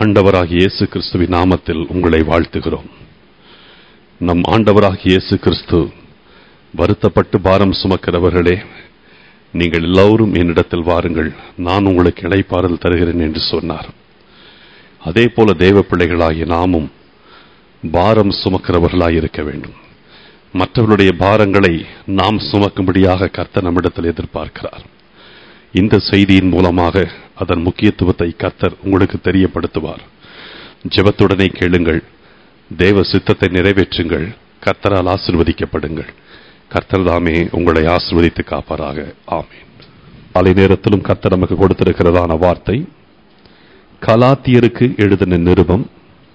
ஆண்டவராகிய இயேசு கிறிஸ்துவின் நாமத்தில் உங்களை வாழ்த்துகிறோம் நம் ஆண்டவராகிய இயேசு கிறிஸ்து வருத்தப்பட்டு பாரம் சுமக்கிறவர்களே நீங்கள் எல்லோரும் என்னிடத்தில் வாருங்கள் நான் உங்களுக்கு இளைப்பாறுதல் தருகிறேன் என்று சொன்னார் அதே போல தேவ பிள்ளைகளாகிய நாமும் பாரம் சுமக்கிறவர்களாய் இருக்க வேண்டும் மற்றவர்களுடைய பாரங்களை நாம் சுமக்கும்படியாக கர்த்தர் நம்மிடத்தில் எதிர்பார்க்கிறார் இந்த செய்தியின் மூலமாக அதன் முக்கியத்துவத்தை கர்த்தர் உங்களுக்கு தெரியப்படுத்துவார் ஜெபத்துடனே கேளுங்கள் தேவ சித்தத்தை நிறைவேற்றுங்கள் கர்த்தரால் ஆசிர்வதிக்கப்படுங்கள் கர்த்தர் தாமே உங்களை ஆசிர்வதித்து காப்பாராக ஆமேன் காலை நேரத்திலும் கர்த்தர் நமக்கு கொடுத்திருக்கிறதான வார்த்தை கலாத்தியருக்கு எழுதின நிருபம்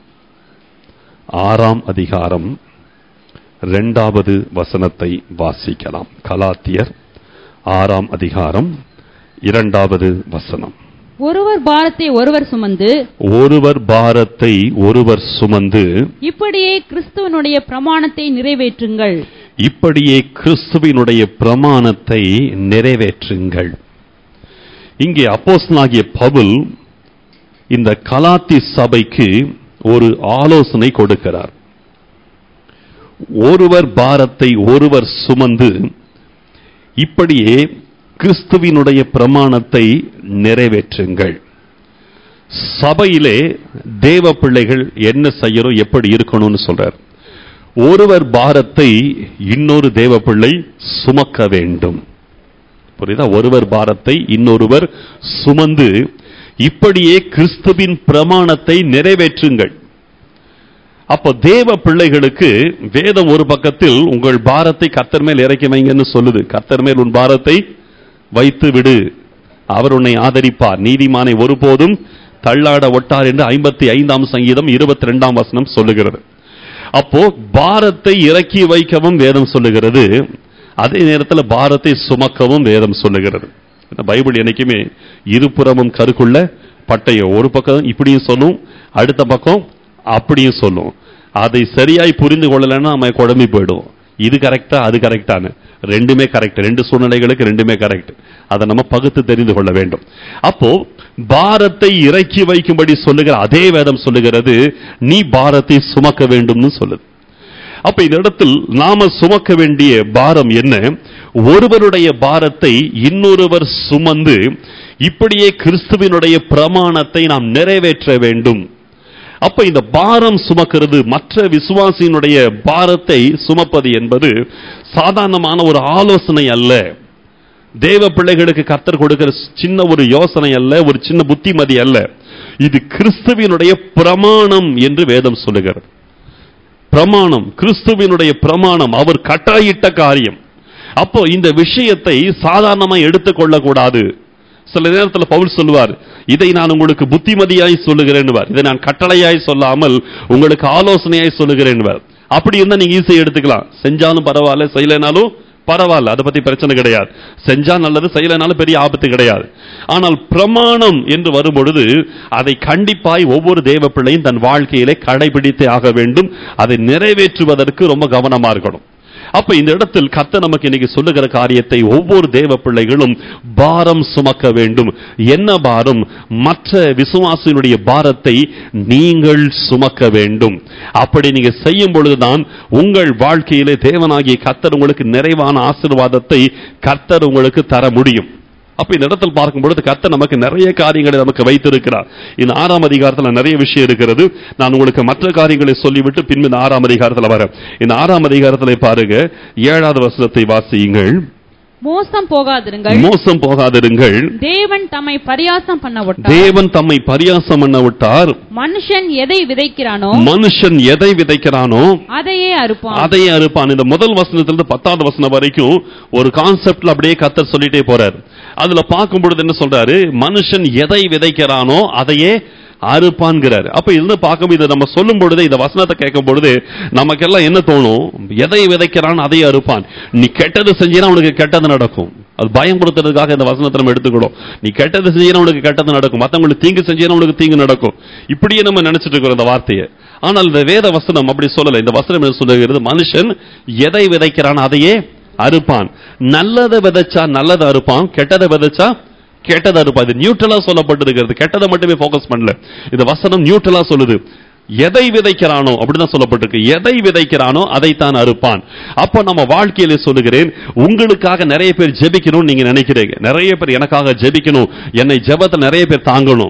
ஆறாம் அதிகாரம் இரண்டாவது வசனத்தை வாசிக்கலாம் கலாத்தியர் ஆறாம் அதிகாரம் இரண்டாவது வசனம் ஒருவர் பாரத்தை ஒருவர் சுமந்து ஒருவர் பாரத்தை ஒருவர் சுமந்து இப்படியே கிறிஸ்துவனுடைய பிரமாணத்தை நிறைவேற்றுங்கள் இப்படியே கிறிஸ்துவினுடைய பிரமாணத்தை நிறைவேற்றுங்கள் இங்கே அப்போஸ்தலனாகிய பவுல் இந்த கலாத்தி சபைக்கு ஒரு ஆலோசனை கொடுக்கிறார் ஒருவர் பாரத்தை ஒருவர் சுமந்து இப்படியே கிறிஸ்துவினுடைய பிரமாணத்தை நிறைவேற்றுங்கள் சபையிலே தேவ பிள்ளைகள் என்ன செய்யறோம் எப்படி இருக்கணும்னு சொல்றார் ஒருவர் பாரத்தை இன்னொரு தேவ பிள்ளை சுமக்க வேண்டும் புரியுதா ஒருவர் பாரத்தை இன்னொருவர் சுமந்து இப்படியே கிறிஸ்துவின் பிரமாணத்தை நிறைவேற்றுங்கள் அப்போ தேவ பிள்ளைகளுக்கு வேதம் ஒரு பக்கத்தில் உங்கள் பாரத்தை கர்த்தர் மேல் இறக்கி வைங்கன்னு சொல்லுது கர்த்தர் மேல் உன் பாரத்தை வைத்து விடு அவர் உன்னை ஆதரிப்பார் நீதிமானை ஒருபோதும் தள்ளாட ஒட்டார் என்று ஐம்பத்தி ஐந்தாம் சங்கீதம் இருபத்தி ரெண்டாம் வசனம் சொல்லுகிறது அப்போ பாரத்தை இறக்கி வைக்கவும் வேதம் சொல்லுகிறது அதே நேரத்தில் பாரத்தை சுமக்கவும் வேதம் சொல்லுகிறது இந்த பைபிள் என்னைக்குமே இருபுறமும் கருக்குள்ள பட்டைய ஒரு பக்கம் இப்படியும் சொல்லும் அடுத்த பக்கம் அப்படியும் சொல்லும் அதை சரியாய் புரிந்து கொள்ளலைன்னா நம்ம குழம்பி போயிடும் இது கரெக்டா அது கரெக்டானு ரெண்டுமே கரெக்ட் ரெண்டு சூழ்நிலைகளுக்கு ரெண்டுமே கரெக்ட் அதை நம்ம பகுத்து தெரிந்து கொள்ள வேண்டும் அப்போ பாரத்தை இறக்கி வைக்கும்படி சொல்லுகிற அதே வேதம் சொல்லுகிறது நீ பாரத்தை சுமக்க வேண்டும்னு சொல்லுது அப்ப இந்த இடத்தில் நாம சுமக்க வேண்டிய பாரம் என்ன ஒருவருடைய பாரத்தை இன்னொருவர் சுமந்து இப்படியே கிறிஸ்துவினுடைய பிரமாணத்தை நாம் நிறைவேற்ற வேண்டும் அப்ப இந்த பாரம் சுமக்கிறது மற்ற விசுவாசியினுடைய பாரத்தை சுமப்பது என்பது சாதாரணமான ஒரு ஆலோசனை அல்ல தேவ பிள்ளைகளுக்கு கத்தர் கொடுக்கிற சின்ன ஒரு யோசனை அல்ல ஒரு சின்ன புத்திமதி அல்ல இது கிறிஸ்துவினுடைய பிரமாணம் என்று வேதம் சொல்லுகிறது பிரமாணம் கிறிஸ்துவினுடைய பிரமாணம் அவர் கட்டளையிட்ட காரியம் அப்போ இந்த விஷயத்தை சாதாரணமா எடுத்துக்கொள்ள கூடாது சில நேரத்தில் பவுல் சொல்லுவார் இதை நான் உங்களுக்கு புத்திமதியாய் சொல்லுகிறேன் இதை நான் கட்டளையாய் சொல்லாமல் உங்களுக்கு ஆலோசனையாய் சொல்லுகிறேன் அப்படி இருந்தா நீங்க ஈஸியா எடுத்துக்கலாம் செஞ்சாலும் பரவாயில்ல செய்யலைனாலும் பரவாயில்ல அதை பத்தி பிரச்சனை கிடையாது செஞ்சா நல்லது செய்யலைனாலும் பெரிய ஆபத்து கிடையாது ஆனால் பிரமாணம் என்று வரும்பொழுது அதை கண்டிப்பாய் ஒவ்வொரு தேவ பிள்ளையும் தன் வாழ்க்கையிலே கடைபிடித்தே ஆக வேண்டும் அதை நிறைவேற்றுவதற்கு ரொம்ப கவனமா இருக்கணும் அப்ப இந்த இடத்தில் கத்த நமக்கு இன்னைக்கு சொல்லுகிற காரியத்தை ஒவ்வொரு தேவ பிள்ளைகளும் பாரம் சுமக்க வேண்டும் என்ன பாரம் மற்ற விசுவாசியினுடைய பாரத்தை நீங்கள் சுமக்க வேண்டும் அப்படி நீங்க செய்யும் பொழுதுதான் உங்கள் வாழ்க்கையிலே தேவனாகிய கத்தர் உங்களுக்கு நிறைவான ஆசீர்வாதத்தை கர்த்தர் உங்களுக்கு தர முடியும் அப்ப இந்த இடத்தில் பார்க்கும் பொழுது கர்த்தர் நமக்கு நிறைய காரியங்களை நமக்கு வைத்திருக்கிறார் இந்த ஆறாம் அதிகாரத்தில் நிறைய விஷயம் இருக்கிறது நான் உங்களுக்கு மற்ற காரியங்களை சொல்லிவிட்டு பின்பு இந்த ஆறாம் அதிகாரத்தில் வரேன் இந்த ஆறாம் அதிகாரத்தில் பாருங்க ஏழாவது வசனத்தை வாசியுங்கள் மோசம் போகாதிருங்கள் மோசம் போகாதிருங்கள் தேவன் தம்மை பரியாசம் பண்ண விட்டார் தேவன் தம்மை பரியாசம் பண்ண விட்டார் மனுஷன் எதை விதைக்கிறானோ மனுஷன் எதை விதைக்கிறானோ அதையே அறுப்பான் அதையே அறுப்பான் இந்த முதல் வசனத்திலிருந்து பத்தாவது வசனம் வரைக்கும் ஒரு கான்செப்ட்ல அப்படியே கத்தர் சொல்லிட்டே போறார் அதுல பார்க்கும் பொழுது என்ன சொல்றாரு மனுஷன் எதை விதைக்கிறானோ அதையே அறுப்பான்கிறார் அப்ப இருந்து பார்க்கும் இதை நம்ம சொல்லும் பொழுது இந்த வசனத்தை கேட்கும் பொழுது நமக்கெல்லாம் என்ன தோணும் எதை விதைக்கிறான் அதை அறுப்பான் நீ கெட்டது செஞ்சீனா உனக்கு கெட்டது நடக்கும் அது பயம் கொடுத்ததுக்காக இந்த வசனத்தை நம்ம எடுத்துக்கணும் நீ கெட்டது செஞ்சீனா உனக்கு கெட்டது நடக்கும் மத்தவங்களுக்கு தீங்கு செஞ்சீனா உனக்கு தீங்கு நடக்கும் இப்படியே நம்ம நினைச்சிட்டு இருக்கிறோம் இந்த வார்த்தையை ஆனால் இந்த வேத வசனம் அப்படி சொல்லல இந்த வசனம் என்ன சொல்லுகிறது மனுஷன் எதை விதைக்கிறான் அதையே அறுப்பான் நல்லதை விதைச்சா நல்லதை அறுப்பான் கெட்டதை விதைச்சா கெட்டதா இருப்பா இது நியூட்ரலா சொல்லப்பட்டிருக்கிறது கெட்டதை மட்டுமே ஃபோக்கஸ் பண்ணல இந்த வசனம் நியூட்ரலா சொல்லுது எதை விதைக்கிறானோ அப்படிதான் சொல்லப்பட்டிருக்கு எதை விதைக்கிறானோ அதைத்தான் அறுப்பான் அப்ப நம்ம வாழ்க்கையில சொல்லுகிறேன் உங்களுக்காக நிறைய பேர் ஜெபிக்கணும்னு நீங்க நினைக்கிறீங்க நிறைய பேர் எனக்காக ஜெபிக்கணும் என்னை ஜெபத்தை நிறைய பேர் தாங்கணும்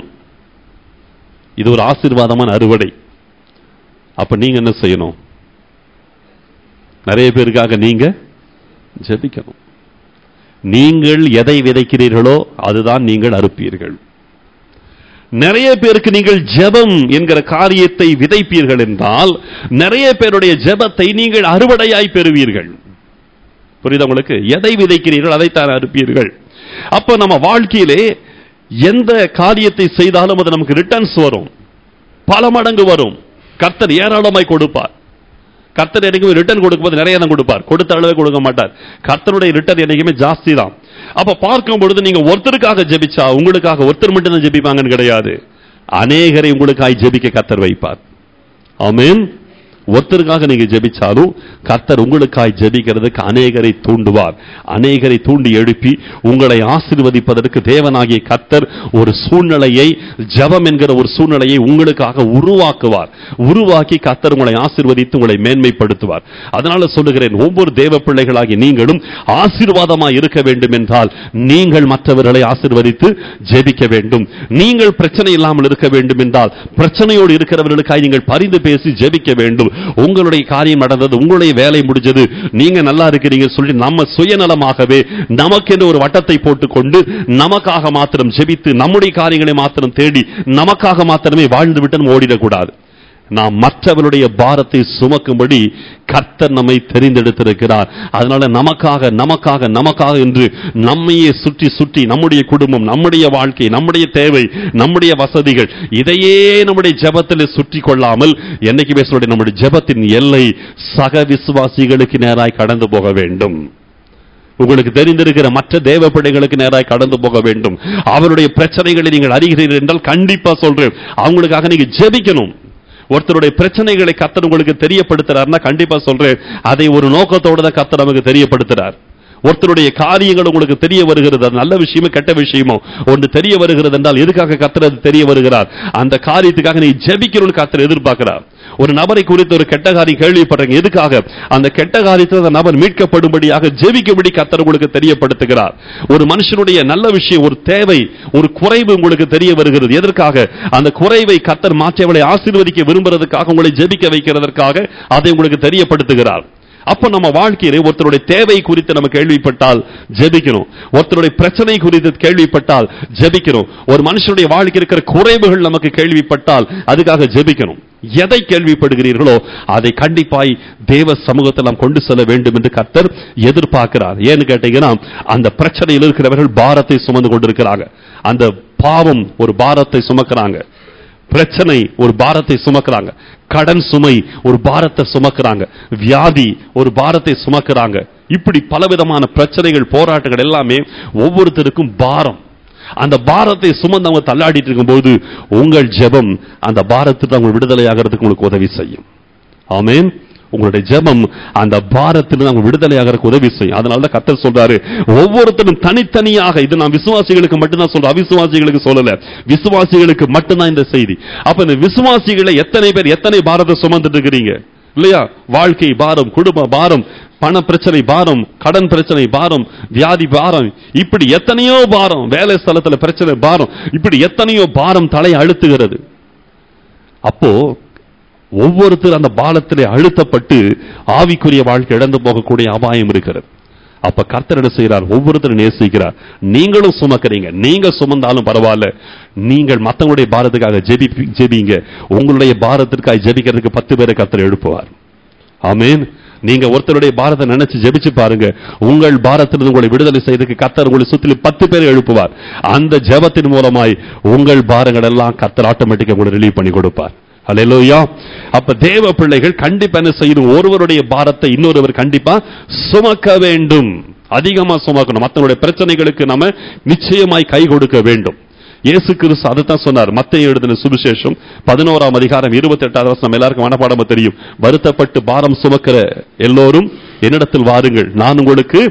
இது ஒரு ஆசீர்வாதமான அறுவடை அப்ப நீங்க என்ன செய்யணும் நிறைய பேருக்காக நீங்க ஜெபிக்கணும் நீங்கள் எதை விதைக்கிறீர்களோ அதுதான் நீங்கள் அறுப்பீர்கள் நிறைய பேருக்கு நீங்கள் ஜெபம் என்கிற காரியத்தை விதைப்பீர்கள் என்றால் நிறைய பேருடைய ஜெபத்தை நீங்கள் அறுவடையாய் பெறுவீர்கள் புரியுதா உங்களுக்கு எதை விதைக்கிறீர்கள் அதைத்தான் அறுப்பீர்கள் அப்ப நம்ம வாழ்க்கையிலே எந்த காரியத்தை செய்தாலும் அது நமக்கு ரிட்டர்ன்ஸ் வரும் பல மடங்கு வரும் கர்த்தர் ஏராளமாய் கொடுப்பார் கர்த்தர் என்னைக்குமே ரிட்டர்ன் கொடுக்கும்போது நிறைய தான் கொடுப்பார் கொடுத்த அளவே கொடுக்க மாட்டார் கர்த்தருடைய ரிட்டர்ன் என்னைக்குமே ஜாஸ்தி தான் அப்ப பார்க்கும் பொழுது நீங்க ஒருத்தருக்காக ஜெபிச்சா உங்களுக்காக ஒருத்தர் மட்டும் தான் ஜெபிப்பாங்கன்னு கிடையாது அநேகரை உங்களுக்காய் ஜெபிக்க கர்த்தர் வைப்பார் ஆமென் ஒருத்தருக்காக நீங்க ஜெபிச்சாலும் கர்த்தர் உங்களுக்காய் ஜெபிக்கிறதுக்கு அநேகரை தூண்டுவார் அநேகரை தூண்டி எழுப்பி உங்களை ஆசீர்வதிப்பதற்கு தேவனாகிய கர்த்தர் ஒரு சூழ்நிலையை ஜெபம் என்கிற ஒரு சூழ்நிலையை உங்களுக்காக உருவாக்குவார் உருவாக்கி கர்த்தர் உங்களை ஆசீர்வதித்து உங்களை மேன்மைப்படுத்துவார் அதனால சொல்லுகிறேன் ஒவ்வொரு தேவ பிள்ளைகளாகி நீங்களும் ஆசீர்வாதமாய் இருக்க வேண்டும் என்றால் நீங்கள் மற்றவர்களை ஆசீர்வதித்து ஜெபிக்க வேண்டும் நீங்கள் பிரச்சனை இல்லாமல் இருக்க வேண்டும் என்றால் பிரச்சனையோடு இருக்கிறவர்களுக்காக நீங்கள் பரிந்து பேசி ஜெபிக்க வேண்டும் உங்களுடைய காரியம் நடந்தது உங்களுடைய வேலை முடிஞ்சது நீங்க நல்லா இருக்கிறீங்க சொல்லி நம்ம சுயநலமாகவே நமக்கென்று ஒரு வட்டத்தை போட்டுக்கொண்டு நமக்காக மாத்திரம் ஜெபித்து நம்முடைய காரியங்களை மாத்திரம் தேடி நமக்காக மாத்திரமே வாழ்ந்து விட்டு நம்ம ஓடிடக்கூடாது நாம் மற்றவருடைய பாரத்தை சுமக்கும்படி கர்த்தர் நம்மை தெரிந்தெடுத்திருக்கிறார் அதனால நமக்காக நமக்காக நமக்காக என்று நம்மையே சுற்றி சுற்றி நம்முடைய குடும்பம் நம்முடைய வாழ்க்கை நம்முடைய தேவை நம்முடைய வசதிகள் இதையே நம்முடைய ஜெபத்தில் சுற்றி கொள்ளாமல் என்னைக்குமே சொல்றேன் நம்முடைய ஜெபத்தின் எல்லை சக விசுவாசிகளுக்கு நேராய் கடந்து போக வேண்டும் உங்களுக்கு தெரிந்திருக்கிற மற்ற தேவ பிள்ளைகளுக்கு நேராய் கடந்து போக வேண்டும் அவருடைய பிரச்சனைகளை நீங்கள் அறிகிறீர்கள் என்றால் கண்டிப்பா சொல்றேன் அவங்களுக்காக நீங்க ஜெபிக்கணும் ஒருத்தருடைய பிரச்சனைகளை கத்தர் உங்களுக்கு தெரியப்படுத்துறாருன்னா கண்டிப்பா சொல்றேன் அதை ஒரு நோக்கத்தோட தான் கத்தர் நமக்கு தெரியப்படுத்துறார் ஒருத்தருடைய காரியங்கள் உங்களுக்கு தெரிய வருகிறது அது நல்ல விஷயமோ கெட்ட விஷயமோ ஒன்று தெரிய வருகிறது என்றால் எதுக்காக கத்தர் அது தெரிய வருகிறார் அந்த காரியத்துக்காக நீ ஜெபிக்கணும்னு கத்தர் எதிர்பார்க்கிறார் ஒரு நபரை குறித்து ஒரு கெட்ட காரியம் கேள்விப்படுறீங்க எதுக்காக அந்த கெட்ட காரியத்தில் அந்த நபர் மீட்கப்படும்படியாக ஜெபிக்கும்படி கத்தர் உங்களுக்கு தெரியப்படுத்துகிறார் ஒரு மனுஷனுடைய நல்ல விஷயம் ஒரு தேவை ஒரு குறைவு உங்களுக்கு தெரிய வருகிறது எதற்காக அந்த குறைவை கத்தர் மாற்றியவளை ஆசீர்வதிக்க விரும்புறதுக்காக உங்களை ஜெபிக்க வைக்கிறதற்காக அதை உங்களுக்கு தெரியப்படுத்துகிறார் அப்ப நம்ம வாழ்க்கையிலே ஒருத்தருடைய தேவை குறித்து நம்ம கேள்விப்பட்டால் ஜெபிக்கணும் ஒருத்தருடைய பிரச்சனை குறித்து கேள்விப்பட்டால் ஜெபிக்கணும் ஒரு மனுஷனுடைய வாழ்க்கை இருக்கிற குறைவுகள் நமக்கு கேள்விப்பட்டால் அதுக்காக ஜெபிக்கணும் எதை கேள்விப்படுகிறீர்களோ அதை கண்டிப்பாய் தேவ சமூகத்தில் நாம் கொண்டு செல்ல வேண்டும் என்று கர்த்தர் எதிர்பார்க்கிறார் ஏன்னு கேட்டீங்கன்னா அந்த பிரச்சனையில் இருக்கிறவர்கள் பாரத்தை சுமந்து கொண்டிருக்கிறாங்க அந்த பாவம் ஒரு பாரத்தை சுமக்கிறாங்க பிரச்சனை ஒரு பாரத்தை சுமக்கிறாங்க கடன் சுமை ஒரு பாரத்தை சுமக்கிறாங்க வியாதி ஒரு பாரத்தை சுமக்கிறாங்க இப்படி பலவிதமான பிரச்சனைகள் போராட்டங்கள் எல்லாமே ஒவ்வொருத்தருக்கும் பாரம் அந்த பாரத்தை சுமந்து அவங்க தள்ளாடிட்டு இருக்கும்போது உங்கள் ஜெபம் அந்த பாரத்துக்கு அவங்க விடுதலையாகிறதுக்கு உங்களுக்கு உதவி செய்யும் ஆமென் உங்களுடைய ஜெபம் அந்த பாரத்தில் அவங்க விடுதலையாகிறதுக்கு உதவி செய்யும் அதனால தான் கத்தர் சொல்றாரு ஒவ்வொருத்தரும் தனித்தனியாக இது நான் விசுவாசிகளுக்கு மட்டும்தான் சொல்றேன் அவிசுவாசிகளுக்கு சொல்லல விசுவாசிகளுக்கு மட்டும்தான் இந்த செய்தி அப்ப இந்த விசுவாசிகளை எத்தனை பேர் எத்தனை பாரத்தை சுமந்துட்டு இருக்கிறீங்க இல்லையா வாழ்க்கை பாரம் குடும்ப பாரம் பண பிரச்சனை பாரம் கடன் பிரச்சனை பாரம் வியாதி பாரம் இப்படி எத்தனையோ பாரம் வேலை ஸ்தலத்துல பிரச்சனை பாரம் இப்படி எத்தனையோ பாரம் தலை அழுத்துகிறது அப்போ ஒவ்வொருத்தர் அந்த பாலத்திலே அழுத்தப்பட்டு ஆவிக்குரிய வாழ்க்கை இழந்து போகக்கூடிய அபாயம் இருக்கிறது அப்ப கர்த்தர் என்ன செய்கிறார் ஒவ்வொருத்தரும் நேசிக்கிறார் நீங்களும் சுமக்கிறீங்க நீங்க சுமந்தாலும் பரவாயில்ல நீங்கள் மத்தவங்களுடைய பாரத்துக்காக ஜெபி ஜெபிங்க உங்களுடைய பாரத்திற்காக ஜெபிக்கிறதுக்கு பத்து பேரை கர்த்தர் எழுப்புவார் ஆமென் நீங்க ஒருத்தருடைய பாரத்தை நினைச்சு ஜெபிச்சு பாருங்க உங்கள் பாரத்திலிருந்து உங்களை விடுதலை செய்ததுக்கு கர்த்தர் உங்களை சுத்திலும் பத்து பேரை எழுப்புவார் அந்த ஜெபத்தின் மூலமாய் உங்கள் பாரங்கள் எல்லாம் கர்த்தர் ஆட்டோமேட்டிக்கா உங்களை ரிலீவ் பண்ணி கொடுப்பார் அல்லேலூயா அப்ப தேவ பிள்ளைகள் கண்டிப்பா என்ன செய்யணும் ஒருவருடைய பாரத்தை இன்னொருவர் கண்டிப்பா சுமக்க வேண்டும் அதிகமா சுமக்கணும் மத்தவங்களுடைய பிரச்சனைகளுக்கு நாம நிச்சயமாய் கை கொடுக்க வேண்டும் இயேசு கிறிஸ்து அதைத்தான் சொன்னார் மத்திய எழுதின சுவிசேஷம் பதினோராம் அதிகாரம் இருபத்தி எட்டாவது வருஷம் எல்லாருக்கும் மனப்பாடமா தெரியும் வருத்தப்பட்டு பாரம் சுமக்கிற எல்லோரும் என்னிடத்தில் வாருங்கள் நான் உங்களுக்கு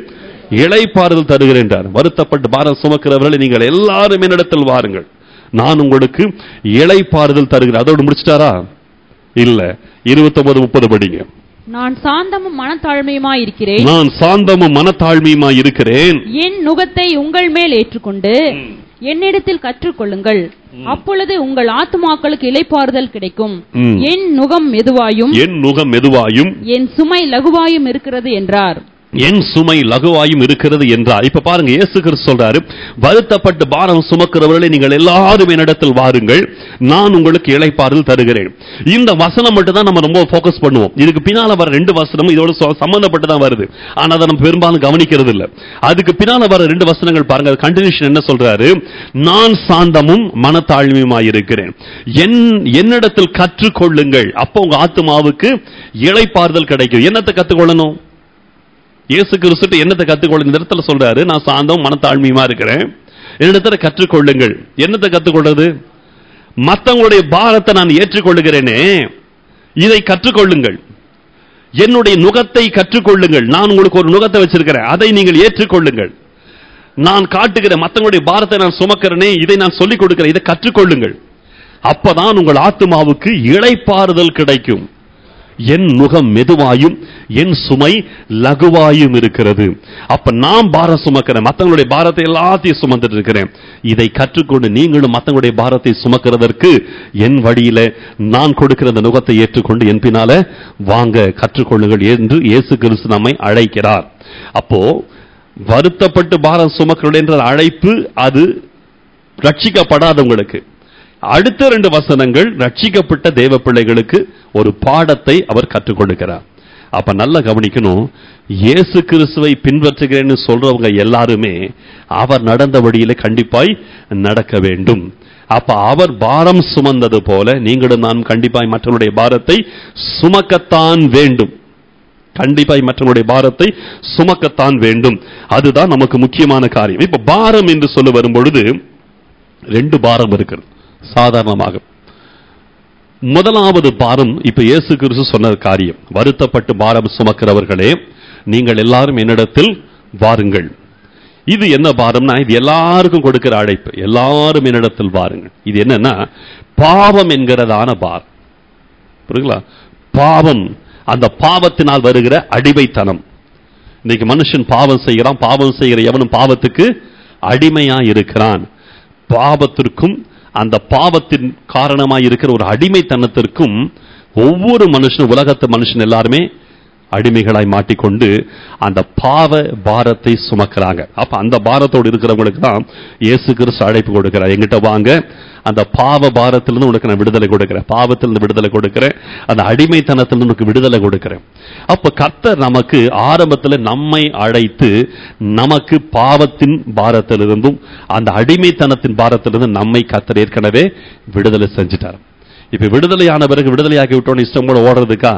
இளைப்பாறுதல் தருகிறேன் என்றார் வருத்தப்பட்டு பாரம் சுமக்கிறவர்களை நீங்கள் எல்லாரும் என்னிடத்தில் வாருங்கள் நான் உங்களுக்கு இளைப்பாறுதல் தருகிறேன் அதோடு முடிச்சிட்டாரா இல்ல இருபத்தொன்பது முப்பது படிங்க நான் சாந்தமும் மனத்தாழ்மையுமாய் இருக்கிறேன் நான் சாந்தமும் மனத்தாழ்மையுமா இருக்கிறேன் என் நுகத்தை உங்கள் மேல் ஏற்றுக்கொண்டு என்னிடத்தில் கற்றுக்கொள்ளுங்கள் அப்பொழுது உங்கள் ஆத்துமாக்களுக்கு இளைப்பாறுதல் கிடைக்கும் ம். என் நுகம் மெதுவாயும் என் நுகம் மெதுவாயும் என் சுமை லகுவாயும் இருக்கிறது என்றார் என் சுமை லகுவாயும் இருக்கிறது என்றார் இப்ப பாருங்க இயேசு கிறிஸ்து சொல்றாரு வருத்தப்பட்டு பாரம் சுமக்கிறவர்களை நீங்கள் எல்லாரும் என்னிடத்தில் வாருங்கள் நான் உங்களுக்கு இளைப்பாறுதல் தருகிறேன் இந்த வசனம் மட்டும் தான் நம்ம ரொம்ப ஃபோக்கஸ் பண்ணுவோம் இதுக்கு பின்னால வர ரெண்டு வசனமும் இதோட சொ- சம்பந்தப்பட்டு தான் வருது ஆனா அதை நம்ம பெரும்பாலும் கவனிக்கிறது இல்ல அதுக்கு பின்னால வர ரெண்டு வசனங்கள் பாருங்க கண்டினியூஷன் என்ன சொல்றாரு நான் சாந்தமும் மனத்தாழ்மையுமாய் இருக்கிறேன் என் என்னிடத்தில் கற்றுக்கொள்ளுங்கள் அப்போ உங்க ஆத்துமாவுக்கு இளைப்பாறுதல் கிடைக்கும் என்னத்தை கத்துக்கொள்ளணும் இயேசு கிறிஸ்து என்னத்தை கத்துக்கொள்ள இந்த இடத்துல சொல்றாரு நான் சாந்தம் மனத்தாழ்மையுமா இருக்கிறேன் என்னிடத்துல கற்றுக்கொள்ளுங்கள் என்னத்தை கத்துக்கொள்றது மத்தவங்களுடைய பாரத்தை நான் ஏற்றுக்கொள்ளுகிறேனே இதை கற்றுக்கொள்ளுங்கள் என்னுடைய நுகத்தை கற்றுக்கொள்ளுங்கள் நான் உங்களுக்கு ஒரு நுகத்தை வச்சிருக்கிறேன் அதை நீங்கள் ஏற்றுக்கொள்ளுங்கள் நான் காட்டுகிற மத்தவங்களுடைய பாரத்தை நான் சுமக்கிறேனே இதை நான் சொல்லிக் கொடுக்கிறேன் இதை கற்றுக்கொள்ளுங்கள் அப்பதான் உங்கள் ஆத்துமாவுக்கு இளைப்பாறுதல் கிடைக்கும் என் நுகம் மெதுவாயும் என் சுமை லகுவாயும் இருக்கிறது அப்ப நான் பாரம் சுமக்கிறேன் மத்தவங்களுடைய பாரத்தை எல்லாத்தையும் சுமந்துட்டு இருக்கிறேன் இதை கற்றுக்கொண்டு நீங்களும் மத்தவங்களுடைய பாரத்தை சுமக்கிறதற்கு என் வழியில நான் கொடுக்கிற அந்த நுகத்தை ஏற்றுக்கொண்டு என் பின்னால வாங்க கற்றுக்கொள்ளுங்கள் என்று இயேசு கிறிஸ்து நம்மை அழைக்கிறார் அப்போ வருத்தப்பட்டு பாரம் சுமக்கிறோம் என்ற அழைப்பு அது ரட்சிக்கப்படாதவங்களுக்கு அடுத்த ரெண்டு வசனங்கள் ரட்சிக்கப்பட்ட தேவ பிள்ளைகளுக்கு ஒரு பாடத்தை அவர் கற்றுக் கொடுக்கிறார் அப்ப நல்லா கவனிக்கணும் இயேசு கிறிஸ்துவை பின்பற்றுகிறேன்னு சொல்றவங்க எல்லாருமே அவர் நடந்த வழியில கண்டிப்பாய் நடக்க வேண்டும் அப்ப அவர் பாரம் சுமந்தது போல நீங்களும் நான் கண்டிப்பாய் மற்றவருடைய பாரத்தை சுமக்கத்தான் வேண்டும் கண்டிப்பாய் மற்றவருடைய பாரத்தை சுமக்கத்தான் வேண்டும் அதுதான் நமக்கு முக்கியமான காரியம் இப்ப பாரம் என்று சொல்ல வரும் பொழுது ரெண்டு பாரம் இருக்கிறது சாதாரணமாக முதலாவது பாரம் இப்ப இயேசு கிறிஸ்து சொன்ன காரியம் வருத்தப்பட்டு பாரம் சுமக்கிறவர்களே நீங்கள் எல்லாரும் என்னிடத்தில் வாருங்கள் இது என்ன பாரம்னா இது எல்லாருக்கும் கொடுக்கிற அழைப்பு எல்லாரும் என்னிடத்தில் வாருங்கள் இது என்னன்னா பாவம் என்கிறதான பாரம் புரியுங்களா பாவம் அந்த பாவத்தினால் வருகிற அடிமைத்தனம் இன்னைக்கு மனுஷன் பாவம் செய்கிறான் பாவம் செய்கிற எவனும் பாவத்துக்கு அடிமையா இருக்கிறான் பாவத்திற்கும் அந்த பாவத்தின் காரணமாய் இருக்கிற ஒரு அடிமைத்தனத்திற்கும் ஒவ்வொரு மனுஷனும் உலகத்து மனுஷன் எல்லாருமே அடிமைகளாய் மாட்டிக்கொண்டு அந்த பாவ பாரத்தை சுமக்கிறாங்க அப்ப அந்த பாரத்தோடு இருக்கிறவங்களுக்கு தான் இயேசு கிறிஸ்து அழைப்பு கொடுக்கிறார் எங்கிட்ட வாங்க அந்த பாவ பாரத்திலிருந்து உனக்கு நான் விடுதலை கொடுக்கிறேன் பாவத்திலிருந்து விடுதலை கொடுக்கிறேன் அந்த அடிமைத்தனத்திலிருந்து உனக்கு விடுதலை கொடுக்கிறேன் அப்ப கர்த்தர் நமக்கு ஆரம்பத்தில் நம்மை அழைத்து நமக்கு பாவத்தின் பாரத்திலிருந்தும் அந்த அடிமைத்தனத்தின் பாரத்திலிருந்து நம்மை கர்த்தர் ஏற்கனவே விடுதலை செஞ்சுட்டார் இப்ப விடுதலையான பிறகு விடுதலையாக்கி விட்டோன்னு இஷ்டம் கூட ஓடுறதுக்கா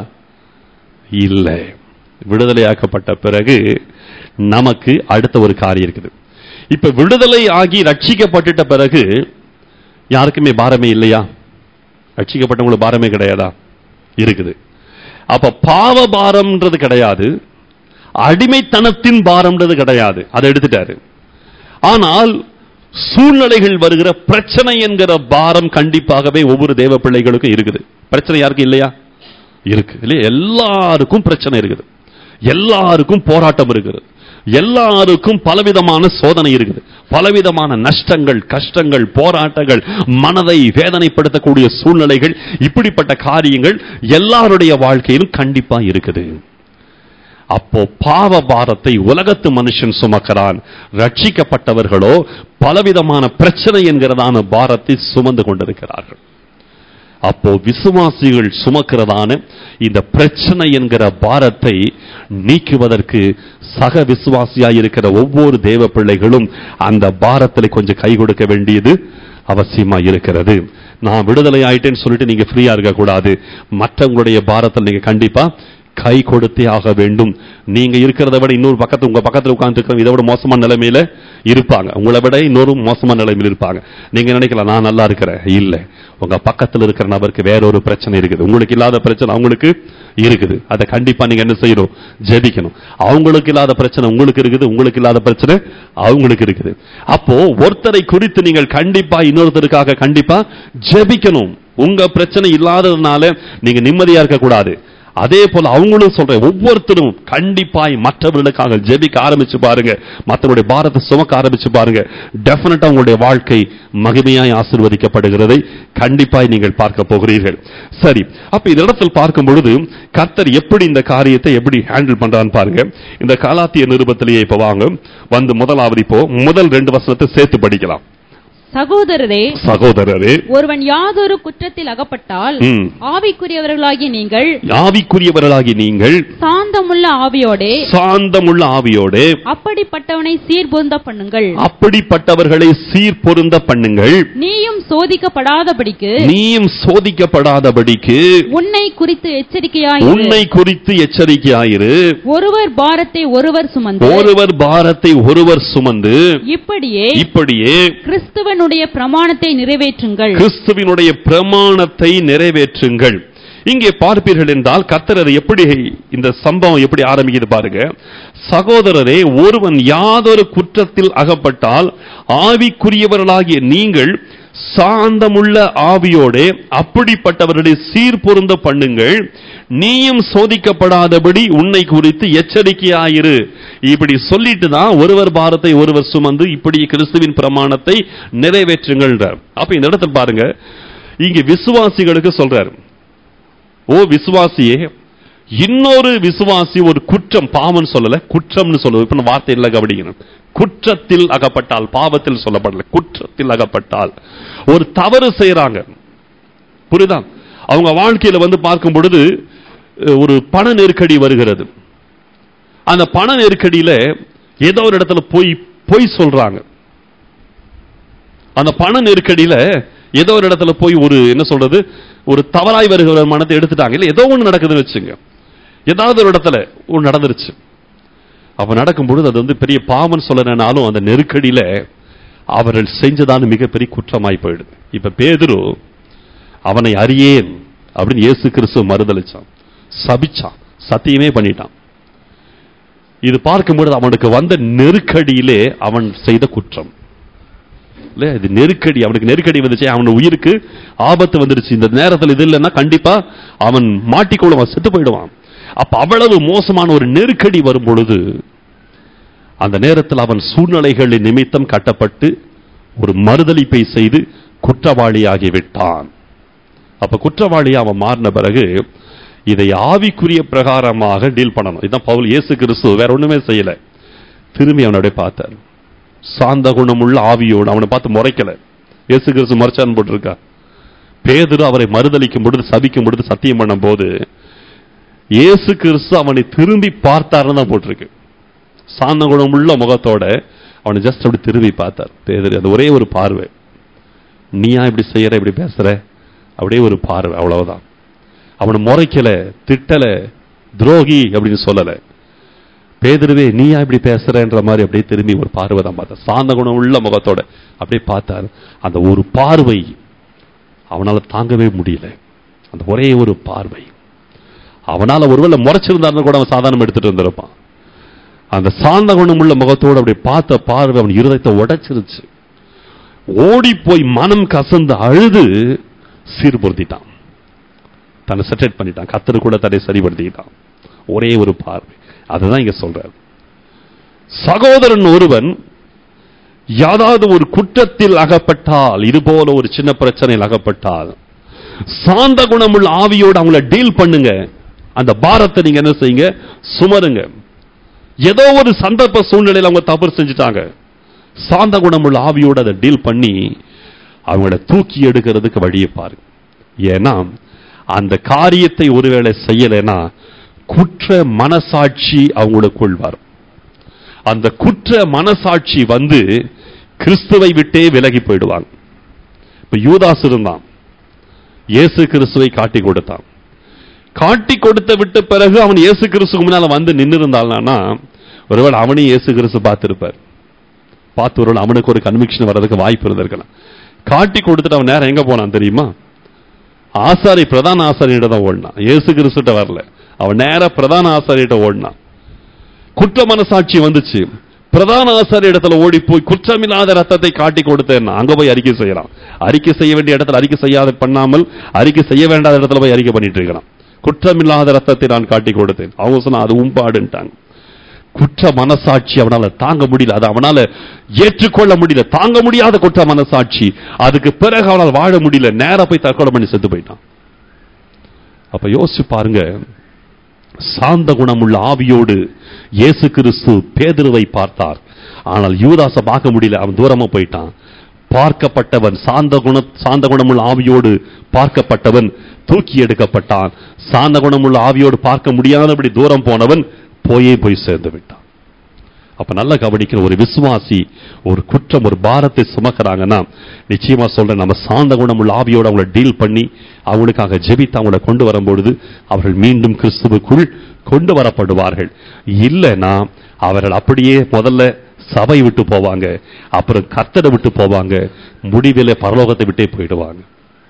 இல்லை விடுதலையாக்கப்பட்ட பிறகு நமக்கு அடுத்த ஒரு காரியம் இருக்குது இப்ப விடுதலை ஆகி ரட்சிக்கப்பட்டுட்ட பிறகு யாருக்குமே பாரமே இல்லையா ரட்சிக்கப்பட்டவங்களுக்கு பாரமே கிடையாதா இருக்குது அப்ப பாவ பாரம்ன்றது கிடையாது அடிமைத்தனத்தின் பாரம்ன்றது கிடையாது அதை எடுத்துட்டாரு ஆனால் சூழ்நிலைகள் வருகிற பிரச்சனை என்கிற பாரம் கண்டிப்பாகவே ஒவ்வொரு தேவ பிள்ளைகளுக்கும் இருக்குது பிரச்சனை யாருக்கும் இல்லையா இருக்கு இல்லையா எல்லாருக்கும் பிரச்சனை இருக்குது எல்லாருக்கும் போராட்டம் இருக்குது எல்லாருக்கும் பலவிதமான சோதனை இருக்குது பலவிதமான நஷ்டங்கள் கஷ்டங்கள் போராட்டங்கள் மனதை வேதனைப்படுத்தக்கூடிய சூழ்நிலைகள் இப்படிப்பட்ட காரியங்கள் எல்லாருடைய வாழ்க்கையிலும் கண்டிப்பா இருக்குது அப்போ பாவ பாரத்தை உலகத்து மனுஷன் சுமக்கிறான் ரட்சிக்கப்பட்டவர்களோ பலவிதமான பிரச்சனை என்கிறதான பாரத்தை சுமந்து கொண்டிருக்கிறார்கள் அப்போ விசுவாசிகள் சுமக்கிறதான இந்த பிரச்சனை என்கிற பாரத்தை நீக்குவதற்கு சக விசுவாசியாய் இருக்கிற ஒவ்வொரு தேவ பிள்ளைகளும் அந்த பாரத்தில் கொஞ்சம் கை கொடுக்க வேண்டியது அவசியமா இருக்கிறது நான் விடுதலை ஆயிட்டேன்னு சொல்லிட்டு நீங்க ஃப்ரீயா இருக்க கூடாது மற்றவங்களுடைய பாரத்தில் நீங்க கண்டிப்பா கை கொடுத்தே ஆக வேண்டும் நீங்க இருக்கிறத விட இன்னொரு பக்கத்து உங்க பக்கத்துல உட்கார்ந்து இருக்கிற இதை விட மோசமான நிலைமையில இருப்பாங்க உங்களை விட இன்னொரு மோசமான நிலைமையில இருப்பாங்க நீங்க நினைக்கலாம் நான் நல்லா இருக்கிறேன் இல்ல உங்க பக்கத்துல இருக்கிற நபருக்கு வேற ஒரு பிரச்சனை இருக்குது உங்களுக்கு இல்லாத பிரச்சனை அவங்களுக்கு இருக்குது அதை கண்டிப்பா நீங்க என்ன செய்யணும் ஜெபிக்கணும் அவங்களுக்கு இல்லாத பிரச்சனை உங்களுக்கு இருக்குது உங்களுக்கு இல்லாத பிரச்சனை அவங்களுக்கு இருக்குது அப்போ ஒருத்தரை குறித்து நீங்கள் கண்டிப்பா இன்னொருத்தருக்காக கண்டிப்பா ஜெபிக்கணும் உங்க பிரச்சனை இல்லாததுனால நீங்க நிம்மதியா இருக்க கூடாது அதே போல அவங்களும் சொல்றேன் ஒவ்வொருத்தரும் கண்டிப்பாய் மற்றவர்களுக்காக ஜெபிக்க ஆரம்பிச்சு பாருங்க மற்றவருடைய பாரத்தை சுமக்க ஆரம்பிச்சு பாருங்க டெஃபினட்டா உங்களுடைய வாழ்க்கை மகிமையாய் ஆசிர்வதிக்கப்படுகிறதை கண்டிப்பாய் நீங்கள் பார்க்க போகிறீர்கள் சரி அப்ப இந்த இடத்தில் பார்க்கும் பொழுது கர்த்தர் எப்படி இந்த காரியத்தை எப்படி ஹேண்டில் பண்றான்னு பாருங்க இந்த காலாத்திய நிருபத்திலேயே இப்ப வாங்க வந்து முதலாவது இப்போ முதல் ரெண்டு வசனத்தை சேர்த்து படிக்கலாம் சகோதரரே சகோதரரே ஒருவன் யாதொரு குற்றத்தில் அகப்பட்டால் ம். ஆவிக்குரியவர்களாகிய நீங்கள் ஆவிக்குரியவர்களாகி நீங்கள் சாந்தமுள்ள ஆவியோடே சாந்தமுள்ள ஆவியோடு அப்படிப்பட்டவனை சீர்பொருந்த பண்ணுங்கள் அப்படிப்பட்டவர்களை சீர் பொருந்த பண்ணுங்கள் நீயும் சோதிக்கப்படாதபடிக்கு நீயும் சோதிக்கப்படாதபடிக்கு உன்னை குறித்து எச்சரிக்கையாயிரு உன்னை குறித்து எச்சரிக்கையாயிரு ஒருவர் பாரத்தை ஒருவர் சுமந்து ஒருவர் பாரத்தை ஒருவர் சுமந்து இப்படியே இப்படியே கிறிஸ்துவனுடைய பிரமாணத்தை நிறைவேற்றுங்கள் கிறிஸ்துவினுடைய பிரமாணத்தை நிறைவேற்றுங்கள் இங்கே பார்ப்பீர்கள் என்றால் கர்த்தர் அதை எப்படி இந்த சம்பவம் எப்படி ஆரம்பிக்குது பாருங்க சகோதரரே ஒருவன் யாதொரு குற்றத்தில் அகப்பட்டால் ஆவிக்குரியவர்களாகிய நீங்கள் சாந்தமுள்ள ஆவியோடே அப்படிப்பட்டவர்களை சீர் பொருந்த பண்ணுங்கள் நீயும் சோதிக்கப்படாதபடி உன்னை குறித்து எச்சரிக்கையாயிரு இப்படி சொல்லிட்டு தான் ஒருவர் பாரத்தை ஒருவர் சுமந்து இப்படி கிறிஸ்துவின் பிரமாணத்தை நிறைவேற்றுங்கள் அப்ப இந்த இடத்துல பாருங்க இங்க விசுவாசிகளுக்கு சொல்றாரு ஓ விசுவாசியே இன்னொரு விசுவாசி ஒரு குற்றம் பாவம்னு சொல்லல குற்றம்னு சொல்லுவது இப்ப நான் வார்த்தை இல்ல கவனிக்கணும் குற்றத்தில் அகப்பட்டால் பாவத்தில் சொல்லப்படல குற்றத்தில் அகப்பட்டால் ஒரு தவறு செய்யறாங்க புரியுதா அவங்க வாழ்க்கையில வந்து பார்க்கும் பொழுது அஹ், ஒரு பண நெருக்கடி வருகிறது அந்த பண நெருக்கடியில ஏதோ ஒரு இடத்துல போய் பொய் சொல்றாங்க அந்த பண நெருக்கடியில ஏதோ ஒரு இடத்துல போய் ஒரு என்ன சொல்றது ஒரு தவறாய் வருகிற வருமானத்தை எடுத்துட்டாங்க இல்ல ஏதோ ஒண்ணு நடக்குதுன்னு வச்சுங்க ஏதாவது ஒரு இடத்துல ஒன்று நடந்துருச்சு அப்ப நடக்கும் பொழுது அது வந்து பெரிய பாவம் சொல்லனாலும் அந்த நெருக்கடியில அவர்கள் செஞ்சதான மிகப்பெரிய குற்றமாய் போயிடுது இப்ப பேதுரு அவனை அறியேன் அப்படின்னு இயேசு கிறிஸ்துவ மறுதளிச்சான் சபிச்சான் சத்தியமே பண்ணிட்டான் இது பார்க்கும்பொழுது அவனுக்கு வந்த நெருக்கடியிலே அவன் செய்த குற்றம் இல்ல இது நெருக்கடி அவனுக்கு நெருக்கடி வந்துச்சு அவன் உயிருக்கு ஆபத்து வந்துருச்சு இந்த நேரத்தில் இது இல்லைன்னா கண்டிப்பா அவன் மாட்டிக்கொள்ளுவான் செத்து போயிடுவான் அப்ப அவ்வளவு மோசமான ஒரு நெருக்கடி வரும் பொழுது அந்த நேரத்தில் அவன் சூழ்நிலைகளின் நிமித்தம் கட்டப்பட்டு ஒரு மறுதலிப்பை செய்து குற்றவாளியாகி விட்டான் அப்ப குற்றவாளி அவன் மாறின பிறகு இதை ஆவிக்குரிய பிரகாரமாக டீல் பண்ணணும் இதுதான் பவுல் இயேசு கிறிஸ்து வேற ஒண்ணுமே செய்யல திரும்பி அவனுடைய பார்த்தார் சாந்த குணமுள்ள ஆவியோடு அவனை பார்த்து முறைக்கல இயேசு கிறிஸ்து மறைச்சான் போட்டிருக்கா பேதுரு அவரை மறுதலிக்கும் பொழுது சபிக்கும் பொழுது சத்தியம் பண்ணும் போது இயேசு கிறிஸ்து அவனை திரும்பி பார்த்தாருன்னு தான் போட்டிருக்கு சாந்த குணமுள்ள முகத்தோட அவனை ஜஸ்ட் அப்படி திரும்பி பார்த்தார் பேதுரு அது ஒரே ஒரு பார்வை நீயா இப்படி செய்யற இப்படி பேசுற அப்படியே ஒரு பார்வை அவ்வளவுதான் அவனை முறைக்கல திட்டல துரோகி அப்படின்னு சொல்லல பேதுருவே நீயா இப்படி பேசுறன்ற மாதிரி அப்படியே திரும்பி ஒரு பார்வை தான் பார்த்தார் சாந்த குணம் உள்ள முகத்தோட அப்படியே பார்த்தார் அந்த ஒரு பார்வை அவனால தாங்கவே முடியல அந்த ஒரே ஒரு பார்வை அவனால ஒருவேளை முறைச்சிருந்தாருன்னு கூட அவன் சாதாரணம் எடுத்துட்டு வந்திருப்பான் அந்த சாந்த குணம் உள்ள முகத்தோடு அப்படி பார்த்த பார்வை அவன் இருதயத்தை உடைச்சிருச்சு ஓடி போய் மனம் கசந்து அழுது சீர்படுத்திட்டான் தன்னை செட்டேட் பண்ணிட்டான் கத்தரு கூட தன்னை சரிப்படுத்திக்கிட்டான் ஒரே ஒரு பார்வை அதுதான் இங்க சொல்றார் சகோதரன் ஒருவன் யாராவது ஒரு குற்றத்தில் அகப்பட்டால் இது போல ஒரு சின்ன பிரச்சனையில் அகப்பட்டால் சாந்த குணமுள்ள ஆவியோடு அவங்கள டீல் பண்ணுங்க அந்த பாரத்தை நீங்க என்ன செய்யுங்க சுமருங்க ஏதோ ஒரு சந்தர்ப்ப சூழ்நிலையில் அவங்க தவறு செஞ்சுட்டாங்க சாந்த குணமுள்ள ஆவியோடு அதை டீல் பண்ணி அவங்கள தூக்கி எடுக்கிறதுக்கு வழியை பாருங்க ஏன்னா அந்த காரியத்தை ஒருவேளை செய்யலைன்னா குற்ற மனசாட்சி அவங்களுக்குள் வரும் அந்த குற்ற மனசாட்சி வந்து கிறிஸ்துவை விட்டே விலகி போயிடுவாங்க இப்ப யூதாஸ் இருந்தான் இயேசு கிறிஸ்துவை காட்டி கொடுத்தான் காட்டி கொடுத்த விட்ட பிறகு அவன் இயேசு கிறிஸ்துக்கு முன்னால வந்து நின்று இருந்தானா ஒருவேளை அவனையும் இயேசு கிறிஸ்து பார்த்திருப்பார் பார்த்து ஒருவேளை அவனுக்கு ஒரு கன்விக்ஷன் வர்றதுக்கு வாய்ப்பு இருந்திருக்கலாம் காட்டி கொடுத்துட்டு அவன் நேரம் எங்க போனான் தெரியுமா ஆசாரி பிரதான ஆசாரியிட்ட தான் ஓடினான் இயேசு கிறிஸ்துட்ட வரல அவன் நேரா பிரதான ஆசாரியிட்ட ஓடினான் குற்ற மனசாட்சி வந்துச்சு பிரதான ஆசாரி இடத்துல ஓடி போய் குற்றமில்லாத ரத்தத்தை காட்டி கொடுத்தேன் அங்க போய் அறிக்கை செய்யறான் அறிக்கை செய்ய வேண்டிய இடத்துல அறிக்கை செய்யாத பண்ணாமல் அறிக்கை செய்ய வேண்டாத இடத்துல போய் அறிக்கை பண்ணிட்டு இருக்கிறான் குற்றமில்லாத ரத்தத்தை நான் காட்டி கொடுத்தேன் அவங்க சொன்னா அது உம்பாடுன்ட்டாங்க குற்ற மனசாட்சி அவனால தாங்க முடியல அது அவனால ஏற்றுக்கொள்ள முடியல தாங்க முடியாத குற்ற மனசாட்சி அதுக்கு பிறகு அவனால் வாழ முடியல நேரா போய் தற்கொலை பண்ணி செத்து போயிட்டான் அப்ப யோசிச்சு பாருங்க சாந்த குணமுள்ள ஆவியோடு இயேசு கிறிஸ்து பேதுருவை பார்த்தார் ஆனால் யூதாசை பார்க்க முடியல அவன் தூரமா போயிட்டான் பார்க்கப்பட்டவன் சாந்த குண சாந்த குணமுள்ள ஆவியோடு பார்க்கப்பட்டவன் தூக்கி எடுக்கப்பட்டான் சாந்த குணமுள்ள ஆவியோடு பார்க்க முடியாதபடி தூரம் போனவன் போயே போய் சேர்ந்து விட்டான் அப்ப நல்லா கவனிக்கிற ஒரு விசுவாசி ஒரு குற்றம் ஒரு பாரத்தை சுமக்கிறாங்கன்னா நிச்சயமா சொல்றேன் நம்ம சாந்த குணமுள்ள ஆவியோடு அவங்கள டீல் பண்ணி அவங்களுக்காக ஜெபித்து அவங்கள கொண்டு வரும்பொழுது அவர்கள் மீண்டும் கிறிஸ்துவுக்குள் கொண்டு வரப்படுவார்கள் இல்லைன்னா அவர்கள் அப்படியே முதல்ல சபை விட்டு போவாங்க அப்புறம் கர்த்தரை விட்டு போவாங்க முடிவிலே பரலோகத்தை விட்டே போயிடுவாங்க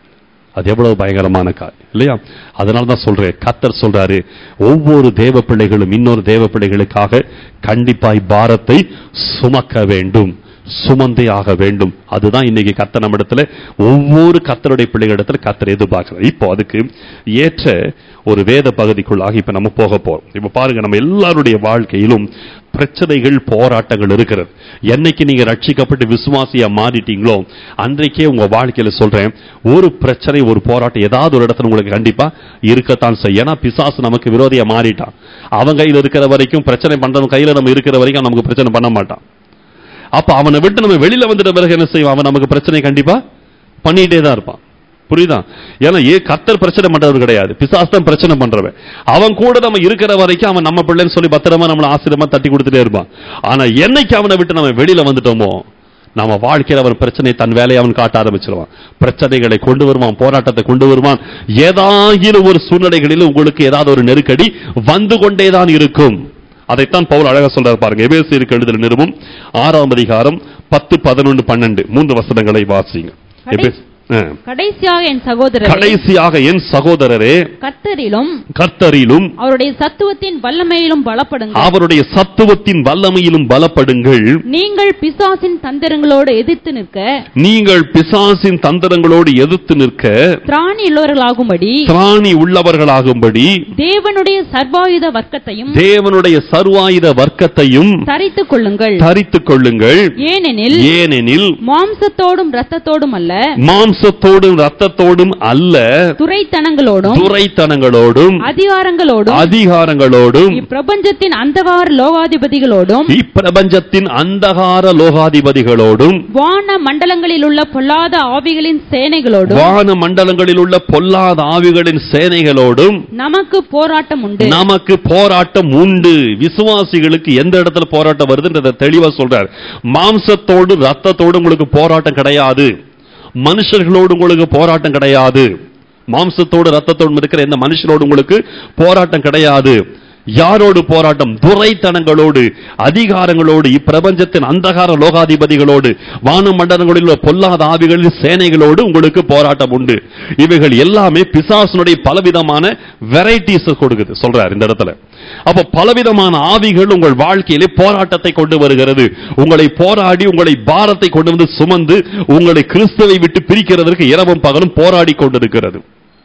அது எவ்வளவு பயங்கரமான காரியம் இல்லையா அதனால தான் சொல்றேன் கத்தர் சொல்றாரு ஒவ்வொரு தேவ பிள்ளைகளும் இன்னொரு தேவ பிள்ளைகளுக்காக கண்டிப்பாய் பாரத்தை சுமக்க வேண்டும் சுமந்தே ஆக வேண்டும் அதுதான் இன்னைக்கு கத்த நம்ம இடத்துல ஒவ்வொரு கத்தருடைய பிள்ளைகளிடத்துல கத்தர் எதிர்பார்க்கிறார் இப்போ அதுக்கு ஏற்ற ஒரு வேத பகுதிக்குள்ளாக இப்ப நம்ம போக போறோம் இப்ப பாருங்க நம்ம எல்லாருடைய வாழ்க்கையிலும் பிரச்சனைகள் போராட்டங்கள் இருக்கிறது என்னைக்கு நீங்க ரட்சிக்கப்பட்டு விசுவாசியா மாறிட்டீங்களோ அன்றைக்கே உங்க வாழ்க்கையில சொல்றேன் ஒரு பிரச்சனை ஒரு போராட்டம் ஏதாவது ஒரு இடத்துல உங்களுக்கு கண்டிப்பா இருக்கத்தான் செய்யும் ஏன்னா பிசாசு நமக்கு விரோதியா மாறிட்டான் அவன் கையில் இருக்கிற வரைக்கும் பிரச்சனை பண்றவன் கையில நம்ம இருக்கிற வரைக்கும் அவன் நமக்கு பிரச்சனை பண்ண மாட்டான் அப்ப அவனை விட்டு நம்ம வெளியில வந்துட்ட பிறகு என்ன செய்வான் அவன் நமக்கு பிரச்சனை கண்டிப்பா பண்ணிட்டே தான் இருப்பான் புரியுதா ஏன்னா ஏ கத்தர் பிரச்சனை பண்றவர் கிடையாது பிசாசு தான் பிரச்சனை பண்றவன் அவன் கூட நம்ம இருக்கிற வரைக்கும் அவன் நம்ம பிள்ளைன்னு சொல்லி பத்திரமா நம்மள ஆசிரியமா தட்டி கொடுத்துட்டே இருப்பான் ஆனா என்னைக்கு அவனை விட்டு நம்ம வெளியில வந்துட்டோமோ நம்ம வாழ்க்கையில் அவன் பிரச்சனை தன் வேலையை அவன் காட்ட ஆரம்பிச்சிருவான் பிரச்சனைகளை கொண்டு வருவான் போராட்டத்தை கொண்டு வருவான் ஏதாகிலும் ஒரு சூழ்நிலைகளில் உங்களுக்கு ஏதாவது ஒரு நெருக்கடி வந்து கொண்டேதான் இருக்கும் அதைத்தான் பவுல் அழகா சொல்றாரு பாருங்க எபேசியருக்கு எழுதல் நிறுவம் ஆறாம் அதிகாரம் பத்து பதினொன்று பன்னெண்டு மூன்று வசனங்களை வாசிங்க எபேஸ்- ஆ. கடைசியாக என் சகோதரர் கடைசியாக என் சகோதரரே கர்த்தரிலும் கர்த்தரிலும் அவருடைய சத்துவத்தின் வல்லமையிலும் பலப்படுங்கள் அவருடைய சத்துவத்தின் வல்லமையிலும் பலப்படுங்கள் நீங்கள் பிசாசின் தந்திரங்களோடு எதிர்த்து நிற்க நீங்கள் பிசாசின் தந்திரங்களோடு எதிர்த்து நிற்க திராணி உள்ளவர்களாகும்படி திராணி உள்ளவர்களாகும்படி தேவனுடைய சர்வாயுத வர்க்கத்தையும் தேவனுடைய சர்வாயுத வர்க்கத்தையும் தரித்துக் கொள்ளுங்கள் தரித்துக் கொள்ளுங்கள் ஏனெனில் ஏனெனில் மாம்சத்தோடும் இரத்தத்தோடும் அல்ல மாம்சத்தோடும் ரத்தத்தோடும் அல்ல துரைத்தனங்களோடும் துரைத்தனங்களோடும் அதிகாரங்களோடும் அதிகாரங்களோடும் இப்பிரபஞ்சத்தின் அந்தகார லோகாதிபதிகளோடும் இப்பிரபஞ்சத்தின் அந்தகார லோகாதிபதிகளோடும் வான மண்டலங்களில் உள்ள பொல்லாத ஆவிகளின் சேனைகளோடும் வான மண்டலங்களில் உள்ள பொல்லாத ஆவிகளின் சேனைகளோடும் நமக்கு போராட்டம் உண்டு நமக்கு போராட்டம் உண்டு விசுவாசிகளுக்கு எந்த இடத்துல போராட்டம் வருதுன்றத தெளிவா சொல்றார் மாம்சத்தோடு ரத்தத்தோடு உங்களுக்கு போராட்டம் கிடையாது மனுஷர்களோடு உங்களுக்கு போராட்டம் கிடையாது மாம்சத்தோடு ரத்தத்தோடும் இருக்கிற எந்த மனுஷனோடு உங்களுக்கு போராட்டம் கிடையாது யாரோடு போராட்டம் துரைத்தனங்களோடு அதிகாரங்களோடு இப்பிரபஞ்சத்தின் அந்தகார லோகாதிபதிகளோடு வான மண்டலங்களில் உள்ள பொல்லாத ஆவிகளின் சேனைகளோடு உங்களுக்கு போராட்டம் உண்டு இவைகள் எல்லாமே பிசாசனுடைய பலவிதமான வெரைட்டிஸ் கொடுக்குது சொல்றார் இந்த இடத்துல அப்ப பலவிதமான ஆவிகள் உங்கள் வாழ்க்கையிலே போராட்டத்தை கொண்டு வருகிறது உங்களை போராடி உங்களை பாரத்தை கொண்டு வந்து சுமந்து உங்களை கிறிஸ்துவை விட்டு பிரிக்கிறதற்கு இரவும் பகலும் போராடி கொண்டிருக்கிறது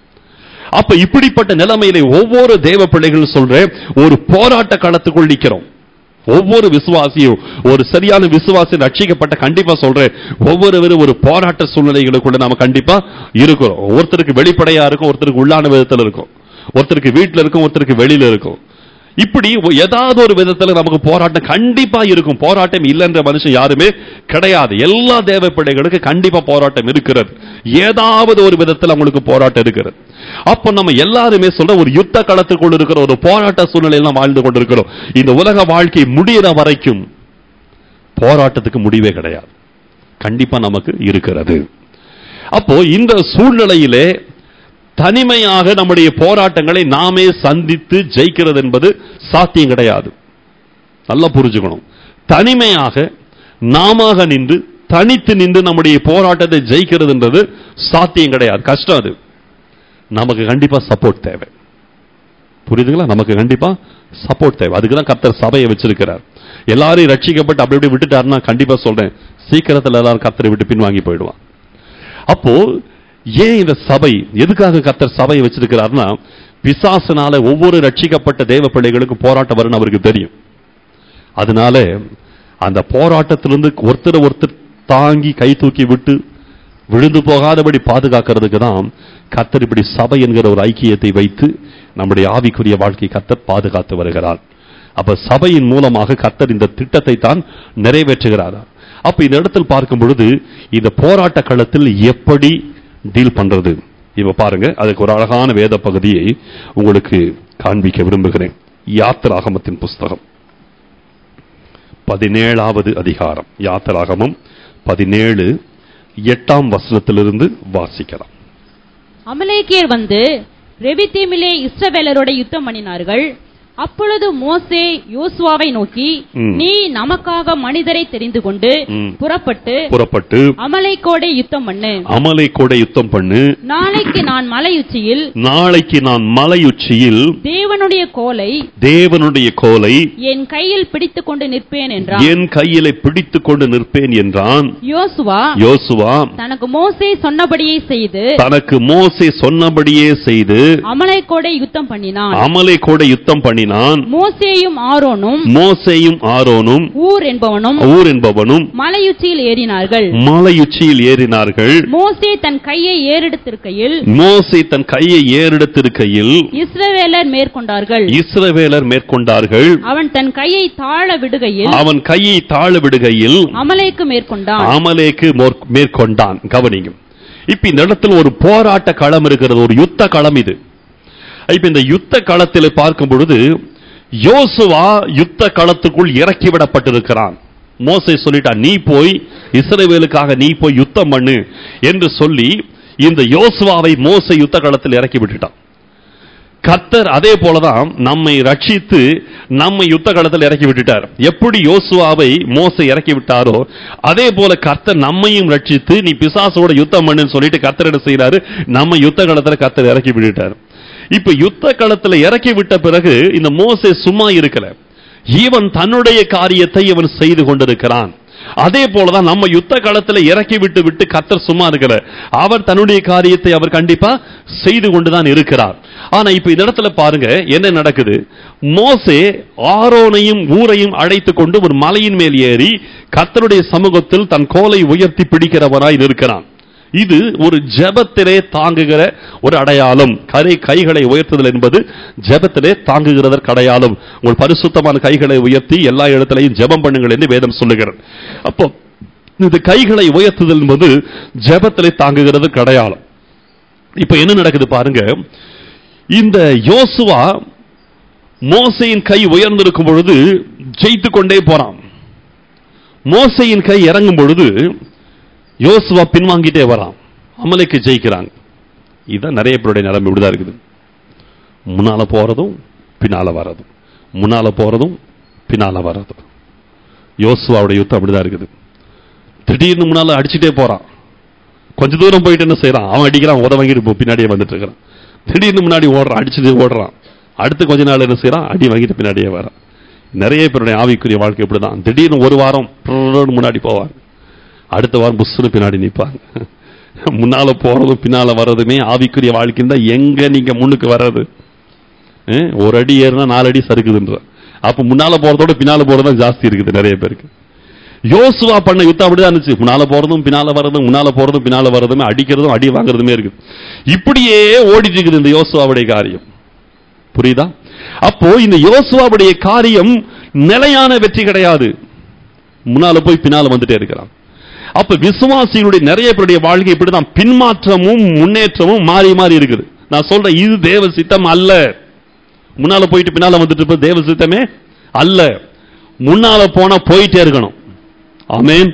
அப்ப இப்படிப்பட்ட நிலைமையிலே ஒவ்வொரு தேவ பிள்ளைகள் சொல்றேன் ஒரு போராட்ட களத்துக்குள் நிக்கிறோம் ஒவ்வொரு விசுவாசியும் ஒரு சரியான விசுவாசி ரட்சிக்கப்பட்ட கண்டிப்பா சொல்றேன் ஒவ்வொருவரும் ஒரு போராட்ட சூழ்நிலைகளுக்குள்ள நாம கண்டிப்பா இருக்கிறோம் ஒருத்தருக்கு வெளிப்படையா இருக்கும் ஒருத்தருக்கு உள்ளான விதத்துல இருக்கும் ஒருத்தருக்கு வீட்டுல இருக்கும் ஒருத்தருக்கு வெளியில இருக்கும் இப்படி ஒ- ஏதாவது ஒரு விதத்துல நமக்கு போராட்டம் கண்டிப்பா இருக்கும் போராட்டம் இல்லைன்ற மனுஷன் யாருமே கிடையாது எல்லா தேவ பிள்ளைகளுக்கு கண்டிப்பா போராட்டம் இருக்கிறது ஏதாவது ஒரு விதத்துல அவங்களுக்கு போராட்டம் இருக்கிறது அப்ப நம்ம எல்லாருமே சொல்ற ஒரு யுத்த களத்துக்குள் இருக்கிற ஒரு போராட்ட சூழ்நிலையில நாம் வாழ்ந்து கொண்டிருக்கிறோம் இந்த உலக வாழ்க்கை முடியிற வரைக்கும் போராட்டத்துக்கு முடிவே கிடையாது கண்டிப்பா நமக்கு இருக்கிறது அப்போ இந்த சூழ்நிலையிலே தனிமையாக நம்முடைய போராட்டங்களை நாமே சந்தித்து ஜெயிக்கிறது என்பது சாத்தியம் கிடையாது நல்லா புரிஞ்சுக்கணும் தனிமையாக நாம நின்று தனித்து நின்று நம்முடைய போராட்டத்தை ஜெயிக்கிறதுன்றது சாத்தியம் கிடையாது கஷ்டம் அது நமக்கு கண்டிப்பா சப்போர்ட் தேவை புரியுதுங்களா நமக்கு கண்டிப்பா சப்போர்ட் தேவை அதுக்கு தான் கர்த்தர் சபையை வச்சிருக்கிறார் எல்லாரையும் ரட்சிக்கப்பட்டு அப்படி இப்படி விட்டுட்டாருன்னா கண்டிப்பா சொல்றேன் சீக்கிரத்துல எல்லாரும் கர்த்தரை விட்டு பின்வாங்கி போயிடுவான் அப்போ ஏன் இந்த சபை எதுக்காக கர்த்தர் சபையை வச்சிருக்கிறார்னா பிசாசனால ஒவ்வொரு ரட்சிக்கப்பட்ட தேவ பிள்ளைகளுக்கும் போராட்டம் வரும்னு அவருக்கு தெரியும் அதனால அந்த போராட்டத்திலிருந்து ஒருத்தர் ஒருத்தர் தாங்கி கை தூக்கி விட்டு விழுந்து போகாதபடி பாதுகாக்கிறதுக்கு தான் கர்த்தர் இப்படி சபை என்கிற ஒரு ஐக்கியத்தை வைத்து நம்முடைய ஆவிக்குரிய வாழ்க்கை கர்த்தர் பாதுகாத்து வருகிறார் அப்ப சபையின் மூலமாக கர்த்தர் இந்த திட்டத்தை தான் நிறைவேற்றுகிறார் அப்ப இந்த இடத்தில் பார்க்கும் பொழுது இந்த போராட்ட களத்தில் எப்படி டீல் பண்றது இப்ப பாருங்க அதுக்கு ஒரு அழகான வேத பகுதியை உங்களுக்கு காண்பிக்க விரும்புகிறேன் யாத்திராகமத்தின் புஸ்தகம் பதினேழாவது அதிகாரம் யாத்திராகமம் பதினேழு எட்டாம் வசனத்திலிருந்து வாசிக்கலாம் அமலேக்கியர் வந்து ரெவித்தீமிலே இஸ்ரவேலரோட யுத்தம் பண்ணினார்கள் அப்பொழுது மோசே யோசுவாவை நோக்கி ம். நீ நமக்காக மனிதரை தெரிந்து கொண்டு ம். புறப்பட்டு புறப்பட்டு அமலைக்கோடை யுத்தம் பண்ணு அமலை கூட யுத்தம் பண்ணு நாளைக்கு நான் மலையுச்சியில் நாளைக்கு நான் மலையுச்சியில் தேவனுடைய கோலை தேவனுடைய கோலை என் கையில் பிடித்துக் கொண்டு நிற்பேன் என்றான் என் கையிலே பிடித்துக் கொண்டு நிற்பேன் என்றான் யோசுவா யோசுவா தனக்கு மோசே சொன்னபடியே செய்து தனக்கு மோசே சொன்னபடியே செய்து அமலைக்கோடை யுத்தம் பண்ணினான் அமலை கூட யுத்தம் பண்ணினான் மோசேயும் ஆரோனும் மோசேயும் ஆரோனும் ஊர் என்பவனும் ஊர் என்பவனும் மலையுச்சியில் ஏறினார்கள் மலையுச்சியில் ஏறினார்கள் மோசே தன் கையை ஏறெடுத்திருக்கையில் மோசே தன் கையை ஏறெடுத்திருக்கையில் இஸ்ரவேலர் மேற்கொண்டார்கள் இஸ்ரவேலர் மேற்கொண்டார்கள் அவன் தன் கையை தாழ விடுகையில் அவன் கையை தாழ விடுகையில் அமலேக்கு மேற்கொண்டான் அமலேக்கு மோர்- மேற்கொண்டான் கவனிங்க இப்ப இந்த இடத்துல ஒரு போராட்ட களம் இருக்கிறது ஒரு யுத்த களம் இது இப்ப இந்த யுத்த களத்தில் பார்க்கும் பொழுது யோசுவா யுத்த களத்துக்குள் இறக்கிவிடப்பட்டிருக்கிறான் மோசே சொல்லிட்டான் நீ போய் இஸ்ரவேலுக்காக நீ போய் யுத்தம் பண்ணு என்று சொல்லி இந்த யோசுவாவை மோசே யுத்த களத்தில் இறக்கி விட்டுட்டான் கர்த்தர் அதே போலதான் நம்மை ரட்சித்து நம்மை யுத்த களத்தில் இறக்கி விட்டுட்டார் எப்படி யோசுவாவை மோசை இறக்கி விட்டாரோ அதே போல கர்த்தர் நம்மையும் ரட்சித்து நீ பிசாசோட யுத்தம் பண்ணுன்னு சொல்லிட்டு கர்த்தர் என்ன செய்யறாரு நம்ம யுத்த களத்துல கர்த்தர் இறக்கி விட்டுட்டார் இப்ப யுத்த களத்துல இறக்கி விட்ட பிறகு இந்த மோசே சும்மா இருக்கல இவன் தன்னுடைய காரியத்தை இவன் செய்து கொண்டிருக்கிறான் அதே போலதான் நம்ம யுத்த களத்துல இறக்கி விட்டு விட்டு கர்த்தர் சும்மா இருக்கல அவர் தன்னுடைய காரியத்தை அவர் கண்டிப்பா செய்து கொண்டுதான் இருக்கிறார் ஆனா இப்ப இந்த இடத்துல பாருங்க என்ன நடக்குது மோசே ஆரோனையும் ஊரையும் அழைத்து கொண்டு ஒரு மலையின் மேல் ஏறி கர்த்தருடைய சமூகத்தில் தன் கோலை உயர்த்தி பிடிக்கிறவனாய் நிற்கிறான் இது ஒரு ஜெபத்திலே தாங்குகிற ஒரு அடையாளம் கரை கைகளை உயர்த்துதல் என்பது ஜெபத்திலே தாங்குகிறதற்கு அடையாளம் உங்கள் பரிசுத்தமான கைகளை உயர்த்தி எல்லா இடத்திலையும் ஜெபம் பண்ணுங்கள் என்று வேதம் சொல்லுகிறது அப்போ இந்த கைகளை உயர்த்துதல் என்பது ஜெபத்திலே தாங்குகிறதுக்கு அடையாளம் இப்ப என்ன நடக்குது பாருங்க இந்த யோசுவா மோசையின் கை உயர்ந்திருக்கும் பொழுது ஜெயித்து கொண்டே போறான் மோசையின் கை இறங்கும் பொழுது யோசுவா பின்வாங்கிட்டே வரான் அமலைக்கு ஜெயிக்கிறாங்க இதுதான் நிறைய பேருடைய நிலைமை இப்படிதான் இருக்குது முன்னால போறதும் பின்னால வர்றதும் முன்னால போறதும் பின்னால வர்றதும் யோசுவாவுடைய யுத்தம் அப்படிதான் இருக்குது திடீர்னு முன்னால அடிச்சுட்டே போறான் கொஞ்ச தூரம் போயிட்டு என்ன செய்யறான் அவன் அடிக்கிறான் உத வாங்கிட்டு இப்போ பின்னாடியே வந்துட்டு இருக்கிறான் திடீர்னு முன்னாடி ஓடுறான் அடிச்சுட்டு ஓடுறான் அடுத்து கொஞ்ச நாள் என்ன செய்யறான் அடி வாங்கிட்டு பின்னாடியே வரான் நிறைய பேருடைய ஆவிக்குரிய வாழ்க்கை இப்படிதான் திடீர்னு ஒரு வாரம் புர்ருன்னு முன்னாடி போவாங்க அடுத்த வாரம் புஷ்னு பின்னாடி நிற்பாங்க முன்னால போறதும் பின்னால வர்றதுமே ஆவிக்குரிய வாழ்க்கை தான் எங்க நீங்க முன்னுக்கு வர்றது அஹ், ஒரு அடி ஏறுனா நாலு அடி சறுக்குதுன்ற அப்ப முன்னால போறதோட பின்னால போறது தான் ஜாஸ்தி இருக்குது நிறைய பேருக்கு யோசுவா பண்ண யுத்தம் அப்படிதான் இருந்துச்சு முன்னால போறதும் பின்னால வர்றதும் முன்னால போறதும் பின்னால வர்றதுமே அடிக்கிறதும் அடி வாங்குறதுமே இருக்குது இப்படியே ஓடிட்டு இருக்குது இந்த யோசுவாவுடைய காரியம் புரியுதா அப்போ இந்த யோசுவாவுடைய காரியம் நிலையான வெற்றி கிடையாது முன்னால போய் பின்னால வந்துட்டே இருக்கிறான் அப்ப விசுவாசிகளுடைய நிறைய பேருடைய வாழ்க்கை இப்படிதான் பின்மாற்றமும் முன்னேற்றமும் மாறி மாறி இருக்குது நான் சொல்றேன் இது தேவ சித்தம் அல்ல முன்னால போயிட்டு பின்னால வந்துட்டு இருப்பது தேவ சித்தமே அல்ல முன்னால போனா போயிட்டே இருக்கணும் ஆமென்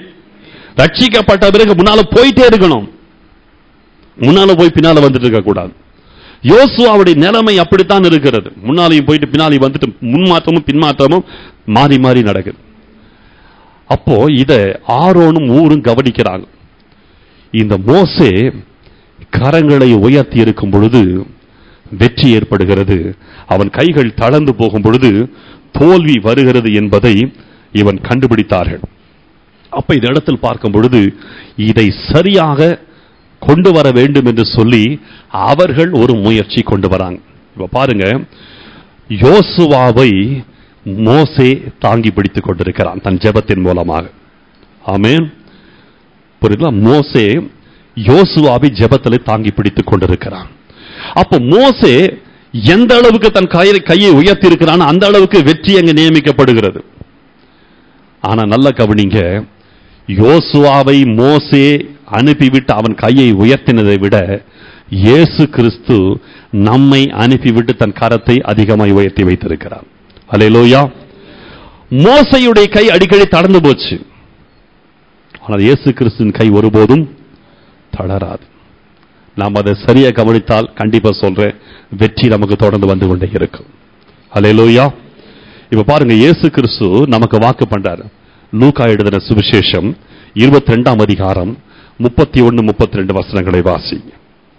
ரட்சிக்கப்பட்ட பிறகு முன்னால போயிட்டே இருக்கணும் முன்னால போய் பின்னால வந்துட்டு இருக்க கூடாது யோசுவாவுடைய நிலைமை அப்படித்தான் இருக்கிறது முன்னாலையும் போயிட்டு பின்னாலையும் வந்துட்டு முன்மாற்றமும் பின்மாற்றமும் மாறி மாறி நடக்குது அப்போ இத ஆரோனும் ஊரும் கவனிக்கிறாங்க இந்த மோசே கரங்களை உயர்த்தி இருக்கும் பொழுது வெற்றி ஏற்படுகிறது அவன் கைகள் தளர்ந்து போகும் பொழுது தோல்வி வருகிறது என்பதை இவன் கண்டுபிடித்தார்கள் அப்ப இந்த இடத்தில் பார்க்கும் பொழுது இதை சரியாக கொண்டு வர வேண்டும் என்று சொல்லி அவர்கள் ஒரு முயற்சி கொண்டு வராங்க இப்ப பாருங்க யோசுவாவை மோசே தாங்கி பிடித்துக் கொண்டிருக்கிறான் தன் ஜெபத்தின் மூலமாக ஆமென் புரியுதுங்களா மோசே யோசுவாவை ஜெபத்தில் தாங்கி பிடித்துக் கொண்டிருக்கிறான் அப்ப மோசே எந்த அளவுக்கு தன் கையை கையை உயர்த்தி இருக்கிறான் அந்த அளவுக்கு வெற்றி அங்கு நியமிக்கப்படுகிறது ஆனா நல்ல கவனிங்க யோசுவாவை மோசே அனுப்பிவிட்டு அவன் கையை உயர்த்தினதை விட இயேசு கிறிஸ்து நம்மை அனுப்பிவிட்டு தன் கரத்தை அதிகமாய் உயர்த்தி வைத்திருக்கிறார் அல்லேலூயா மோசையுடைய கை அடிக்கடி தடர்ந்து போச்சு ஆனால் இயேசு கிறிஸ்துவின் கை ஒருபோதும் தளராது நாம் அதை சரியா கவனித்தால் கண்டிப்பா சொல்றேன் வெற்றி நமக்கு தொடர்ந்து வந்து கொண்டே இருக்கும் அல்லேலூயா இப்ப பாருங்க இயேசு கிறிஸ்து நமக்கு வாக்கு பண்றாரு லூக்கா எழுதின சுவிசேஷம் இருபத்தி ரெண்டாம் அதிகாரம் முப்பத்தி ஒன்னு முப்பத்தி ரெண்டு வசனங்களை வாசிங்க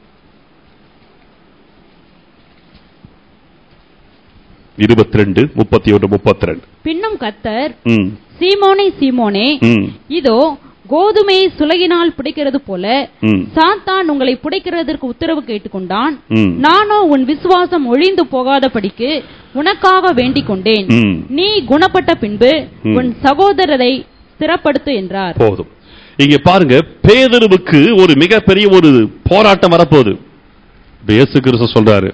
இருபத்தி ரெண்டு முப்பத்தி ஒன்று முப்பத்தி ரெண்டு பின்னும் கத்தர் ம் சீமோனே சீமோனே ம் இதோ கோதுமையை சுலகினால் பிடிக்கிறது போல ம் சாத்தான் உங்களை பிடிக்கிறதற்கு உத்தரவு கேட்டுக்கொண்டான் ம் நானோ உன் விசுவாசம் ஒழிந்து போகாதபடிக்கு உனக்காக வேண்டிக் கொண்டேன் ம் நீ குணப்பட்ட பின்பு ம். உன் சகோதரரை ஸ்திரப்படுத்து என்றார் போதும் இங்க பாருங்க பேதருவுக்கு ஒரு மிகப்பெரிய ஒரு போராட்டம் வரப்போகுது இப்ப இயேசு கிறிஸ்து சொல்றாரு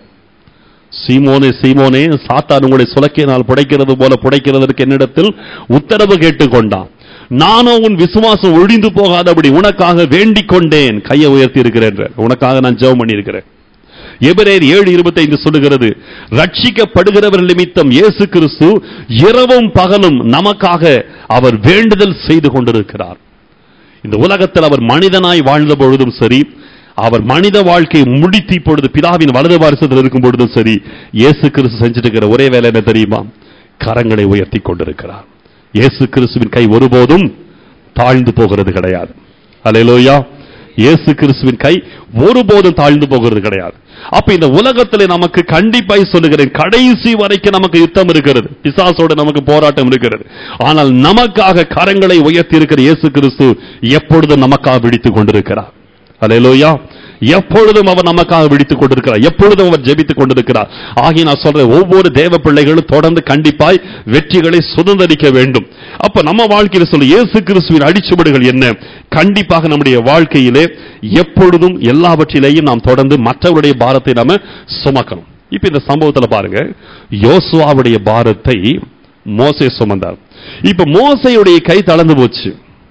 சீமோனே சீமோனே சாத்தான் உங்களை சுலக்கினால் புடைக்கிறது போல புடைக்கிறதற்கு என்னிடத்தில் உத்தரவு கேட்டுக்கொண்டான் நானோ உன் விசுவாசம் ஒழிந்து போகாதபடி உனக்காக வேண்டிக் கொண்டேன் கையை உயர்த்தி இருக்கிறேன் உனக்காக நான் ஜெபம் பண்ணியிருக்கிறேன் எபிரேயர் ஏழு இருபத்தைந்து சொல்லுகிறது ரட்சிக்கப்படுகிறவர் நிமித்தம் இயேசு கிறிஸ்து இரவும் பகலும் நமக்காக அவர் வேண்டுதல் செய்து கொண்டிருக்கிறார் இந்த உலகத்தில் அவர் மனிதனாய் வாழ்ந்த பொழுதும் சரி அவர் மனித வாழ்க்கையை முடித்து இப்பொழுது பிதாவின் வலது வாரிசத்தில் இருக்கும் பொழுதும் சரி இயேசு கிறிஸ்து செஞ்சுட்டு இருக்கிற ஒரே வேலை என்ன தெரியுமா கரங்களை உயர்த்தி கொண்டிருக்கிறார் இயேசு கிறிஸ்துவின் கை ஒருபோதும் தாழ்ந்து போகிறது கிடையாது அல்லேலூயா இயேசு கிறிஸ்துவின் கை ஒருபோதும் தாழ்ந்து போகிறது கிடையாது அப்ப இந்த உலகத்திலே நமக்கு கண்டிப்பாய் சொல்லுகிறேன் கடைசி வரைக்கும் நமக்கு யுத்தம் இருக்கிறது பிசாசோட நமக்கு போராட்டம் இருக்கிறது ஆனால் நமக்காக கரங்களை உயர்த்தி இருக்கிற இயேசு கிறிஸ்து எப்பொழுதும் நமக்காக விழித்துக் கொண்டிருக்கிறார் அல்லேலூயா எப்பொழுதும் அவர் நமக்காக விழித்துக் கொண்டிருக்கிறார் எப்பொழுதும் அவர் ஜெபித்துக் கொண்டிருக்கிறார் ஆகிய நான் சொல்றேன் ஒவ்வொரு தேவ பிள்ளைகளும் தொடர்ந்து கண்டிப்பாய் வெற்றிகளை சுதந்திரிக்க வேண்டும் அப்ப நம்ம வாழ்க்கையில சொல்ல இயேசு கிறிஸ்துவின் அடிச்சுவடுகள் என்ன கண்டிப்பாக நம்முடைய வாழ்க்கையிலே எப்பொழுதும் எல்லாவற்றிலேயும் நாம் தொடர்ந்து மற்றவருடைய பாரத்தை நாம சுமக்கணும் இப்ப இந்த சம்பவத்துல பாருங்க யோசுவாவுடைய பாரத்தை மோசே சுமந்தார் இப்ப மோசையுடைய கை தளர்ந்து போச்சு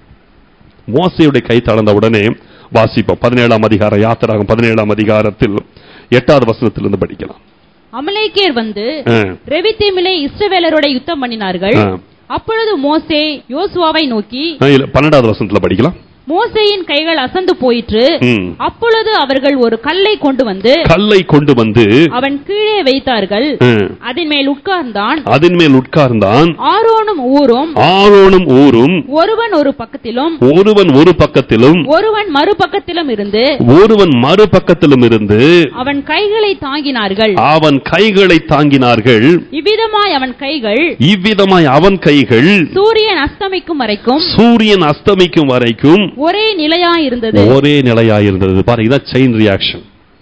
மோசையுடைய கை தளர்ந்த உடனே வாசிப்போம் பதினேழாம் அதிகாரம் யாத்திராகும் பதினேழாம் அதிகாரத்தில் எட்டாவது வசனத்திலிருந்து படிக்கலாம் அமலேக்கியர் வந்து ஆ, ரெவித்தீமிலே இஸ்ரவேலரோட யுத்தம் பண்ணினார்கள் ஆ. அப்பொழுது மோசே யோசுவாவை நோக்கி ஆ, இல்ல, பன்னெண்டாவது வசனத்துல படிக்கலாம் மோசேயின் கைகள் அசந்து போயிற்று ம். அப்பொழுது அவர்கள் ஒரு கல்லை கொண்டு வந்து கல்லை கொண்டு வந்து அவன் கீழே வைத்தார்கள் ஆ, அதன் மேல் உட்கார்ந்தான் அதன் மேல் உட்கார்ந்தான் ஆரோனும் ஊரும் ஆரோனும் ஊரும் ஒருவன் ஒரு பக்கத்திலும் ஒருவன் ஒரு பக்கத்திலும் ஒருவன் மறுபக்கத்திலும் இருந்து ஒருவன் மறுபக்கத்திலும் இருந்து அவன் கைகளை தாங்கினார்கள் அவன் கைகளை தாங்கினார்கள் இவ்விதமாய் அவன் கைகள் இவ்விதமாய் அவன் கைகள் சூரியன் அஸ்தமிக்கும் வரைக்கும் சூரியன் அஸ்தமிக்கும் வரைக்கும் ஒரே நிலையாய் இருந்தது ஒரே நிலையாயிருந்தது பாருங்க இதான் செயின் ரியாக்ஷன்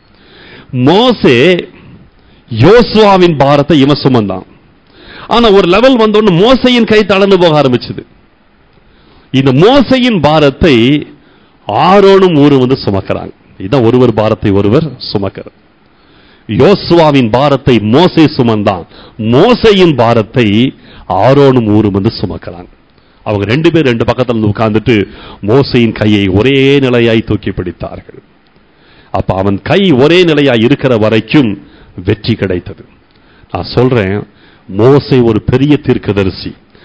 மோசே யோசுவாவின் பாரத்தை இவன் சுமந்தான் ஆனா ஒரு லெவல் வந்தோன்னு மோசையின் கை தளர்ந்து போக ஆரம்பிச்சது இந்த மோசையின் பாரத்தை ஆரோனும் ஊரும் வந்து சுமக்கிறாங்க இதான் ஒருவர் பாரத்தை ஒருவர் சுமக்கிறது யோசுவாவின் பாரத்தை மோசே சுமந்தான் மோசையின் பாரத்தை ஆரோனும் ஊரும் வந்து சுமக்கிறாங்க அவங்க ரெண்டு பேர் ரெண்டு பக்கத்துல இருந்து உட்கார்ந்துட்டு மோசையின் கையை ஒரே நிலையாய் தூக்கி பிடித்தார்கள் அப்ப அவன் கை ஒரே நிலையாய் இருக்கிற வரைக்கும் வெற்றி கிடைத்தது நான் சொல்றேன் மோசை ஒரு பெரிய தீர்க்கதரிசி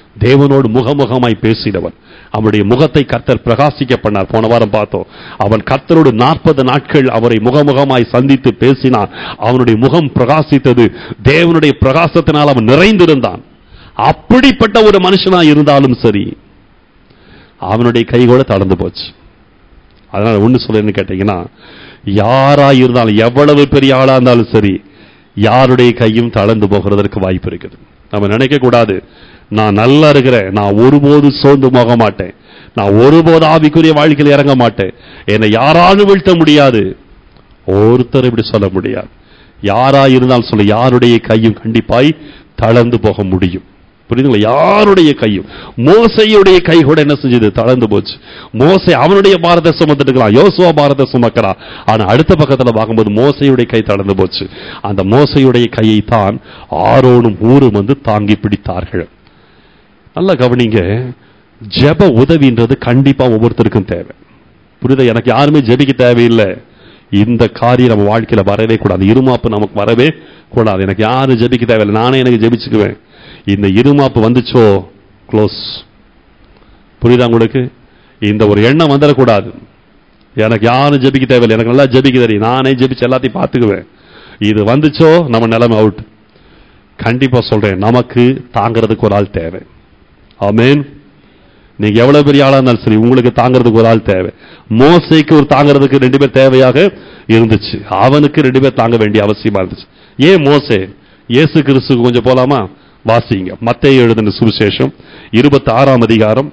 தேவனோடு முகமுகமாய் பேசினவன் அவனுடைய முகத்தை கர்த்தர் பிரகாசிக்க பண்ணார் போன வாரம் பார்த்தோம் அவன் கர்த்தரோடு நாற்பது நாட்கள் அவரை முகமுகமாய் சந்தித்து பேசினான் அவனுடைய முகம் பிரகாசித்தது தேவனுடைய பிரகாசத்தினால் அவன் நிறைந்திருந்தான் அப்படிப்பட்ட ஒரு மனுஷனா இருந்தாலும் சரி அவனுடைய கை கூட தளர்ந்து போச்சு அதனால ஒண்ணு சொல்லுன்னு கேட்டீங்கன்னா யாரா இருந்தாலும் எவ்வளவு பெரிய ஆளா இருந்தாலும் சரி யாருடைய கையும் தளர்ந்து போகிறதற்கு வாய்ப்பு இருக்குது நம்ம நினைக்க கூடாது நான் நல்லா இருக்கிறேன் நான் ஒருபோது சோர்ந்து போக மாட்டேன் நான் ஒருபோது ஆவிக்குரிய வாழ்க்கையில் இறங்க மாட்டேன் என்னை யாராலும் வீழ்த்த முடியாது ஒருத்தர் இப்படி சொல்ல முடியாது யாரா இருந்தாலும் சொல்ல யாருடைய கையும் கண்டிப்பாய் தளர்ந்து போக முடியும் புரியுதுங்களா யாருடைய கையும் மோசையுடைய கை கூட என்ன செஞ்சது தளர்ந்து போச்சு மோசை அவனுடைய பாரத சுமந்துட்டு இருக்கலாம் யோசுவா பாரத சுமக்கிறா ஆனா அடுத்த பக்கத்துல பார்க்கும்போது மோசையுடைய கை தளர்ந்து போச்சு அந்த மோசையுடைய கையை தான் ஆரோனும் ஊரும் வந்து தாங்கி பிடித்தார்கள் நல்லா கவனிங்க ஜெப உதவின்றது கண்டிப்பா ஒவ்வொருத்தருக்கும் தேவை புரியுதா எனக்கு யாருமே ஜெபிக்க தேவையில்லை இந்த காரியம் நம்ம வாழ்க்கையில வரவே கூடாது இருமாப்பு நமக்கு வரவே கூடாது எனக்கு யாரும் ஜெபிக்க தேவையில்லை நானே எனக்கு ஜெபிச்சுக்குவேன் இந்த இருமாப்பு வந்துச்சோ க்ளோஸ் புரியுதா உங்களுக்கு இந்த ஒரு எண்ணம் வந்துடக்கூடாது எனக்கு யாரும் ஜெபிக்க தேவையில்லை எனக்கு நல்லா ஜெபிக்க தெரியும் நானே ஜெபிச்சு எல்லாத்தையும் பார்த்துக்குவேன் இது வந்துச்சோ நம்ம நிலைமை அவுட் கண்டிப்பா சொல்றேன் நமக்கு தாங்கிறதுக்கு ஒரு ஆள் தேவை ஆமென் நீங்க எவ்வளவு பெரிய ஆளா இருந்தாலும் சரி உங்களுக்கு தாங்கிறதுக்கு ஒரு ஆள் தேவை மோசைக்கு ஒரு தாங்கிறதுக்கு ரெண்டு பேர் தேவையாக இருந்துச்சு அவனுக்கு ரெண்டு பேர் தாங்க வேண்டிய அவசியமா இருந்துச்சு ஏன் மோசே இயேசு கிறிஸ்துக்கு கொஞ்சம் போலாமா வாசிங்க மத்தேயு எழுதின சுவிசேஷம் இருபத்தி ஆறாம் அதிகாரம்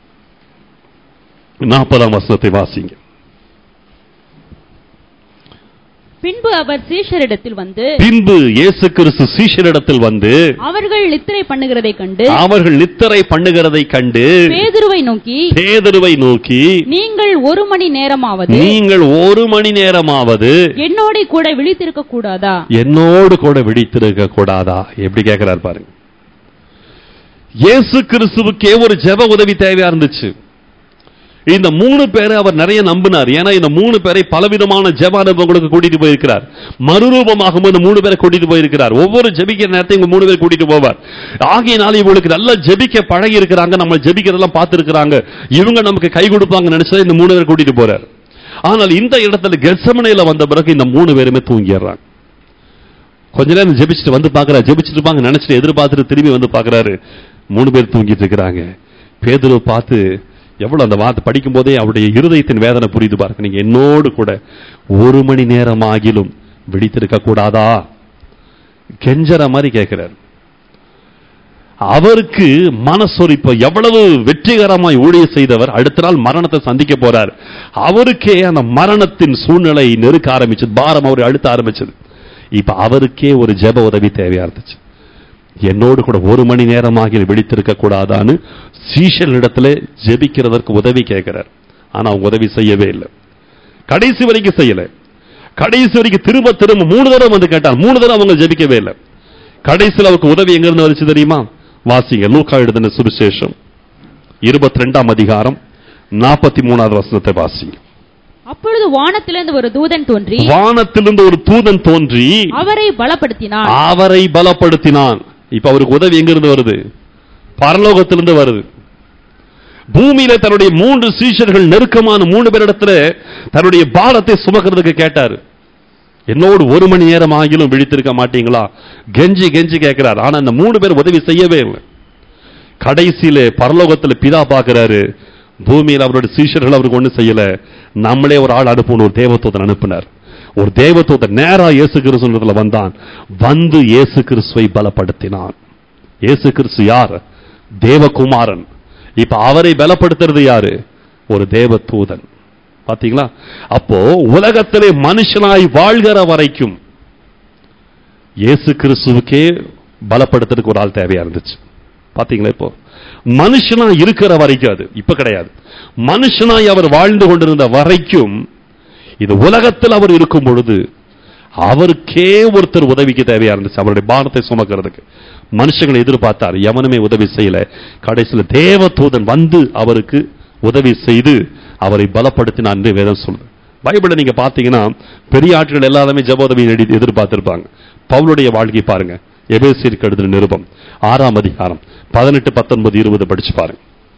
நாற்பதாம் வசனத்தை வாசிங்க பின்பு அவர் சீஷரிடத்தில் வந்து பின்பு இயேசு கிறிஸ்து சீஷரிடத்தில் வந்து அவர்கள் நித்திரை பண்ணுகிறதை கண்டு அவர்கள் நித்தரை பண்ணுகிறதை கண்டு பேதுருவை நோக்கி பேதுருவை நோக்கி நீங்கள் ஒரு மணி நேரமாவது நீங்கள் ஒரு மணி நேரமாவது என்னோட கூட விழித்திருக்க கூடாதா என்னோடு கூட விழித்திருக்க கூடாதா எப்படி கேட்கிறார் பாருங்க இயேசு கிறிஸ்துவுக்கே ஒரு ஜெப உதவி தேவையா இருந்துச்சு இந்த மூணு பேரை அவர் நிறைய நம்பினார் ஏன்னா இந்த மூணு பேரை பலவிதமான ஜெப அனுபவங்களுக்கு கூட்டிட்டு போயிருக்கிறார் மறுரூபமாகும் இந்த மூணு பேரை கூட்டிட்டு போயிருக்கிறார் ஒவ்வொரு ஜெபிக்கிற நேரத்தையும் இவங்க மூணு பேர் கூட்டிட்டு போவார் ஆகையினால இவங்களுக்கு நல்லா ஜெபிக்க பழகி இருக்கிறாங்க நம்ம ஜெபிக்கிறதெல்லாம் பார்த்திருக்கிறாங்க இவங்க நமக்கு கை கொடுப்பாங்க நினைச்சா இந்த மூணு பேர் கூட்டிட்டு போறார் ஆனால் இந்த இடத்துல கெசமனையில வந்த பிறகு இந்த மூணு பேருமே தூங்கிடுறாங்க கொஞ்ச நேரம் ஜெபிச்சுட்டு வந்து பாக்குறாரு ஜெபிச்சுட்டு இருப்பாங்க நினைச்சிட்டு எதிர்பார்த்துட்டு திரும்பி வந்து பாக்குறாரு மூணு பேர் தூங்கிட்டு இருக்கிறாங்க பேதுருவை பார்த்து எவ்வளவு அந்த வார்த்தை படிக்கும் போதே அவருடைய இருதயத்தின் வேதனை புரியுது பாருங்க நீங்க என்னோடு கூட ஒரு மணி நேரம் ஆகிலும் விழித்திருக்க கூடாதா கெஞ்சற மாதிரி கேட்கிறார் அவருக்கு மனசொரிப்பு எவ்வளவு வெற்றிகரமாய் ஊழிய செய்தவர் அடுத்த நாள் மரணத்தை சந்திக்க போறார் அவருக்கே அந்த மரணத்தின் சூழ்நிலை நெருக்க ஆரம்பிச்சது பாரம் அவரை அழுத்த ஆரம்பிச்சது இப்ப அவருக்கே ஒரு ஜெப உதவி தேவையா இருந்துச்சு என்னோடு கூட ஒரு மணி நேரமாக விழித்திருக்க கூடாதான்னு சீஷனிடத்துல ஜெபிக்கிறதற்கு உதவி கேட்கிறார் ஆனா அவங்க உதவி செய்யவே இல்லை கடைசி வரைக்கும் செய்யல கடைசி வரைக்கும் திரும்ப திரும்ப மூணு தடவை வந்து கேட்டார் மூணு தடவை அவங்க ஜெபிக்கவே இல்லை கடைசியில் அவருக்கு உதவி எங்க இருந்து வந்துச்சு தெரியுமா வாசிங்க லூக்கா எழுதின சுவிசேஷம் இருபத்தி ரெண்டாம் அதிகாரம் நாற்பத்தி மூணாவது வசனத்தை வாசிங்க அப்பொழுது வானத்திலிருந்து ஒரு தூதன் தோன்றி வானத்திலிருந்து ஒரு தூதன் தோன்றி அவரை பலப்படுத்தினார் அவரை பலப்படுத்தினான் இப்ப அவருக்கு உதவி எங்கிருந்து வருது பரலோகத்திலிருந்து வருது பூமியில தன்னுடைய மூன்று சீஷர்கள் நெருக்கமான மூணு பேரிடத்துல தன்னுடைய பாரத்தை சுமக்கிறதுக்கு கேட்டாரு என்னோடு ஒரு மணி நேரம் ஆகிலும் விழித்திருக்க மாட்டீங்களா கெஞ்சி கெஞ்சி கேட்கிறார் ஆனா அந்த மூணு பேர் உதவி செய்யவே இல்லை கடைசியில பரலோகத்துல பிதா பார்க்கிறாரு பூமியில் அவருடைய சீஷர்கள் அவருக்கு ஒண்ணு செய்யல நம்மளே ஒரு ஆள் அனுப்பணும் ஒரு தேவதூதன் அனுப்பினார் ஒரு தேவதூதன் நேரா இயேசு கிறிஸ்துவத்துல வந்தான் வந்து இயேசு கிறிஸ்துவை பலப்படுத்தினான் இயேசு கிறிஸ்து யார் தேவகுமாரன் இப்ப அவரை பலப்படுத்துறது யாரு ஒரு தேவதூதன் பாத்தீங்களா அப்போ உலகத்திலே மனுஷனாய் வாழ்கிற வரைக்கும் இயேசு கிறிஸ்துவுக்கே பலப்படுத்துறதுக்கு ஒரு ஆள் தேவையா இருந்துச்சு பாத்தீங்களா இப்போ மனுஷனா இருக்கிற வரைக்கும் அது இப்ப கிடையாது மனுஷனாய் அவர் வாழ்ந்து கொண்டிருந்த வரைக்கும் இது உலகத்தில் அவர் இருக்கும் பொழுது அவருக்கே ஒருத்தர் உதவிக்கு தேவையா இருந்துச்சு அவருடைய பானத்தை சுமக்கிறதுக்கு மனுஷங்களை எதிர்பார்த்தார் எவனுமே உதவி செய்யல கடைசியில் தேவதூதன் வந்து அவருக்கு உதவி செய்து அவரை பலப்படுத்தினான் என்று வேதம் சொல்லுது பைபிளை நீங்க பாத்தீங்கன்னா பெரிய ஆட்கள் எல்லாருமே ஜபோதவி எதிர்பார்த்திருப்பாங்க பவுலுடைய வாழ்க்கை பாருங்க எபேசியருக்கு எழுதின நிருபம் ஆறாம் அதிகாரம் பதினெட்டு பத்தொன்பது இருபது படிச்சு பாருங்க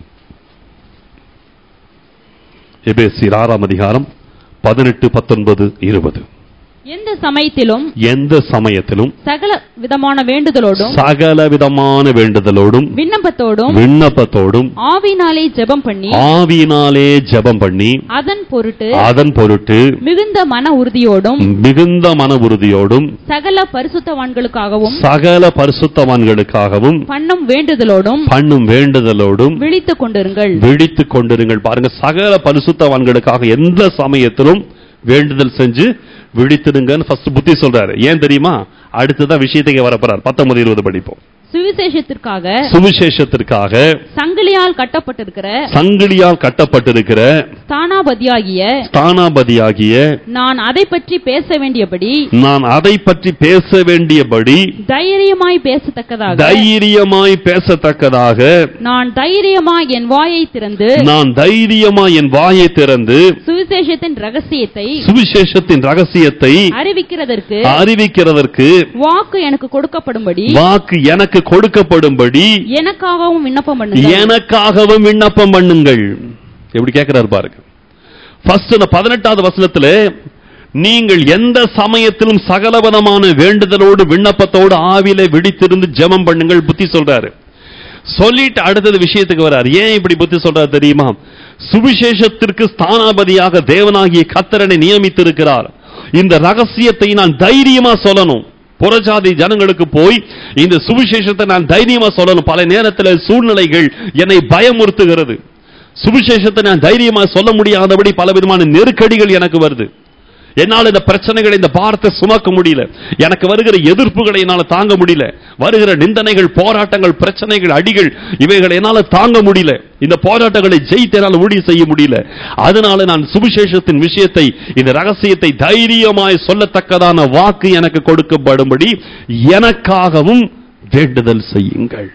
எபேசியர் ஆறாம் அதிகாரம் பதினெட்டு பத்தொன்பது இருபது எந்த சமயத்திலும் எந்த சமயத்திலும் சகல விதமான வேண்டுதலோடும் சகல விதமான வேண்டுதலோடும் விண்ணப்பத்தோடும் விண்ணப்பத்தோடும் ஆவினாலே ஜெபம் பண்ணி ஆவியினாலே ஜெபம் பண்ணி அதன் பொருட்டு அதன் பொருட்டு மிகுந்த மன உறுதியோடும் மிகுந்த மன உறுதியோடும் சகல பரிசுத்தவான்களுக்காகவும் சகல பரிசுத்தவான்களுக்காகவும் பண்ணும் வேண்டுதலோடும் பண்ணும் வேண்டுதலோடும் விழித்துக் கொண்டிருங்கள் விழித்துக் கொண்டிருங்கள் பாருங்க சகல பரிசுத்தவான்களுக்காக எந்த சமயத்திலும் வேண்டுதல் செஞ்சு விழித்திடுங்கன்னு ஃபர்ஸ்ட் புத்தி சொல்றாரு ஏன் தெரியுமா அடுத்ததான் விஷயத்துக்கு வரப்போறார் பத்தொன்பது இருபது படிப்போம் சுவிசேஷத்திற்காக சுவிசேஷத்திற்காக சங்கிலியால் கட்டப்பட்டிருக்கிற சங்கிலியால் கட்டப்பட்டிருக்கிற ஸ்தானாபதியாகிய ஸ்தானாபதியாகிய நான் அதை பற்றி பேச வேண்டியபடி நான் அதை பற்றி பேச வேண்டியபடி தைரியமாய் பேசத்தக்கதாக தைரியமாய் பேசத்தக்கதாக நான் தைரியமாய் என் வாயை திறந்து நான் தைரியமாய் என் வாயை திறந்து சுவிசேஷத்தின் ரகசியத்தை சுவிசேஷத்தின் ரகசியத்தை அறிவிக்கிறதற்கு அறிவிக்கிறதற்கு வாக்கு எனக்கு கொடுக்கப்படும்படி வாக்கு எனக்கு கொடுக்கப்படும்படி எனக்காகவும் விண்ணப்பம் பண்ணுங்கள் எனக்காகவும் விண்ணப்பம் பண்ணுங்கள் எப்படி கேட்கிறாரு பாருங்க ஃபர்ஸ்ட் இந்த பதினெட்டாவது வசனத்துல நீங்கள் எந்த சமயத்திலும் சகலவிதமான வேண்டுதலோடு விண்ணப்பத்தோடு ஆவில விழித்திருந்து ஜெபம் பண்ணுங்கள் புத்தி சொல்றாரு சொல்லிட்டு அடுத்தது விஷயத்துக்கு வராரு ஏன் இப்படி புத்தி சொல்றாரு தெரியுமா சுவிசேஷத்திற்கு ஸ்தானாபதியாக தேவனாகிய கத்தரனை நியமித்திருக்கிறார் இந்த ரகசியத்தை நான் தைரியமா சொல்லணும் புறஜாதி ஜனங்களுக்கு போய் இந்த சுவிசேஷத்தை நான் தைரியமா சொல்லணும் பல நேரத்தில் சூழ்நிலைகள் என்னை பயமுறுத்துகிறது சுவிசேஷத்தை நான் தைரியமா சொல்ல முடியாதபடி பல விதமான நெருக்கடிகள் எனக்கு வருது என்னால் இந்த பிரச்சனைகளை இந்த பாரத்தை சுமக்க முடியல எனக்கு வருகிற எதிர்ப்புகளை என்னால் தாங்க முடியல வருகிற நிந்தனைகள் போராட்டங்கள் பிரச்சனைகள் அடிகள் இவைகளை என்னால் தாங்க முடியல இந்த போராட்டங்களை ஜெயித்து என்னால் ஊழியம் செய்ய முடியல அதனால நான் சுவிசேஷத்தின் விஷயத்தை இந்த ரகசியத்தை தைரியமாய் சொல்லத்தக்கதான வாக்கு எனக்கு கொடுக்கப்படும்படி எனக்காகவும் வேண்டுதல் செய்யுங்கள்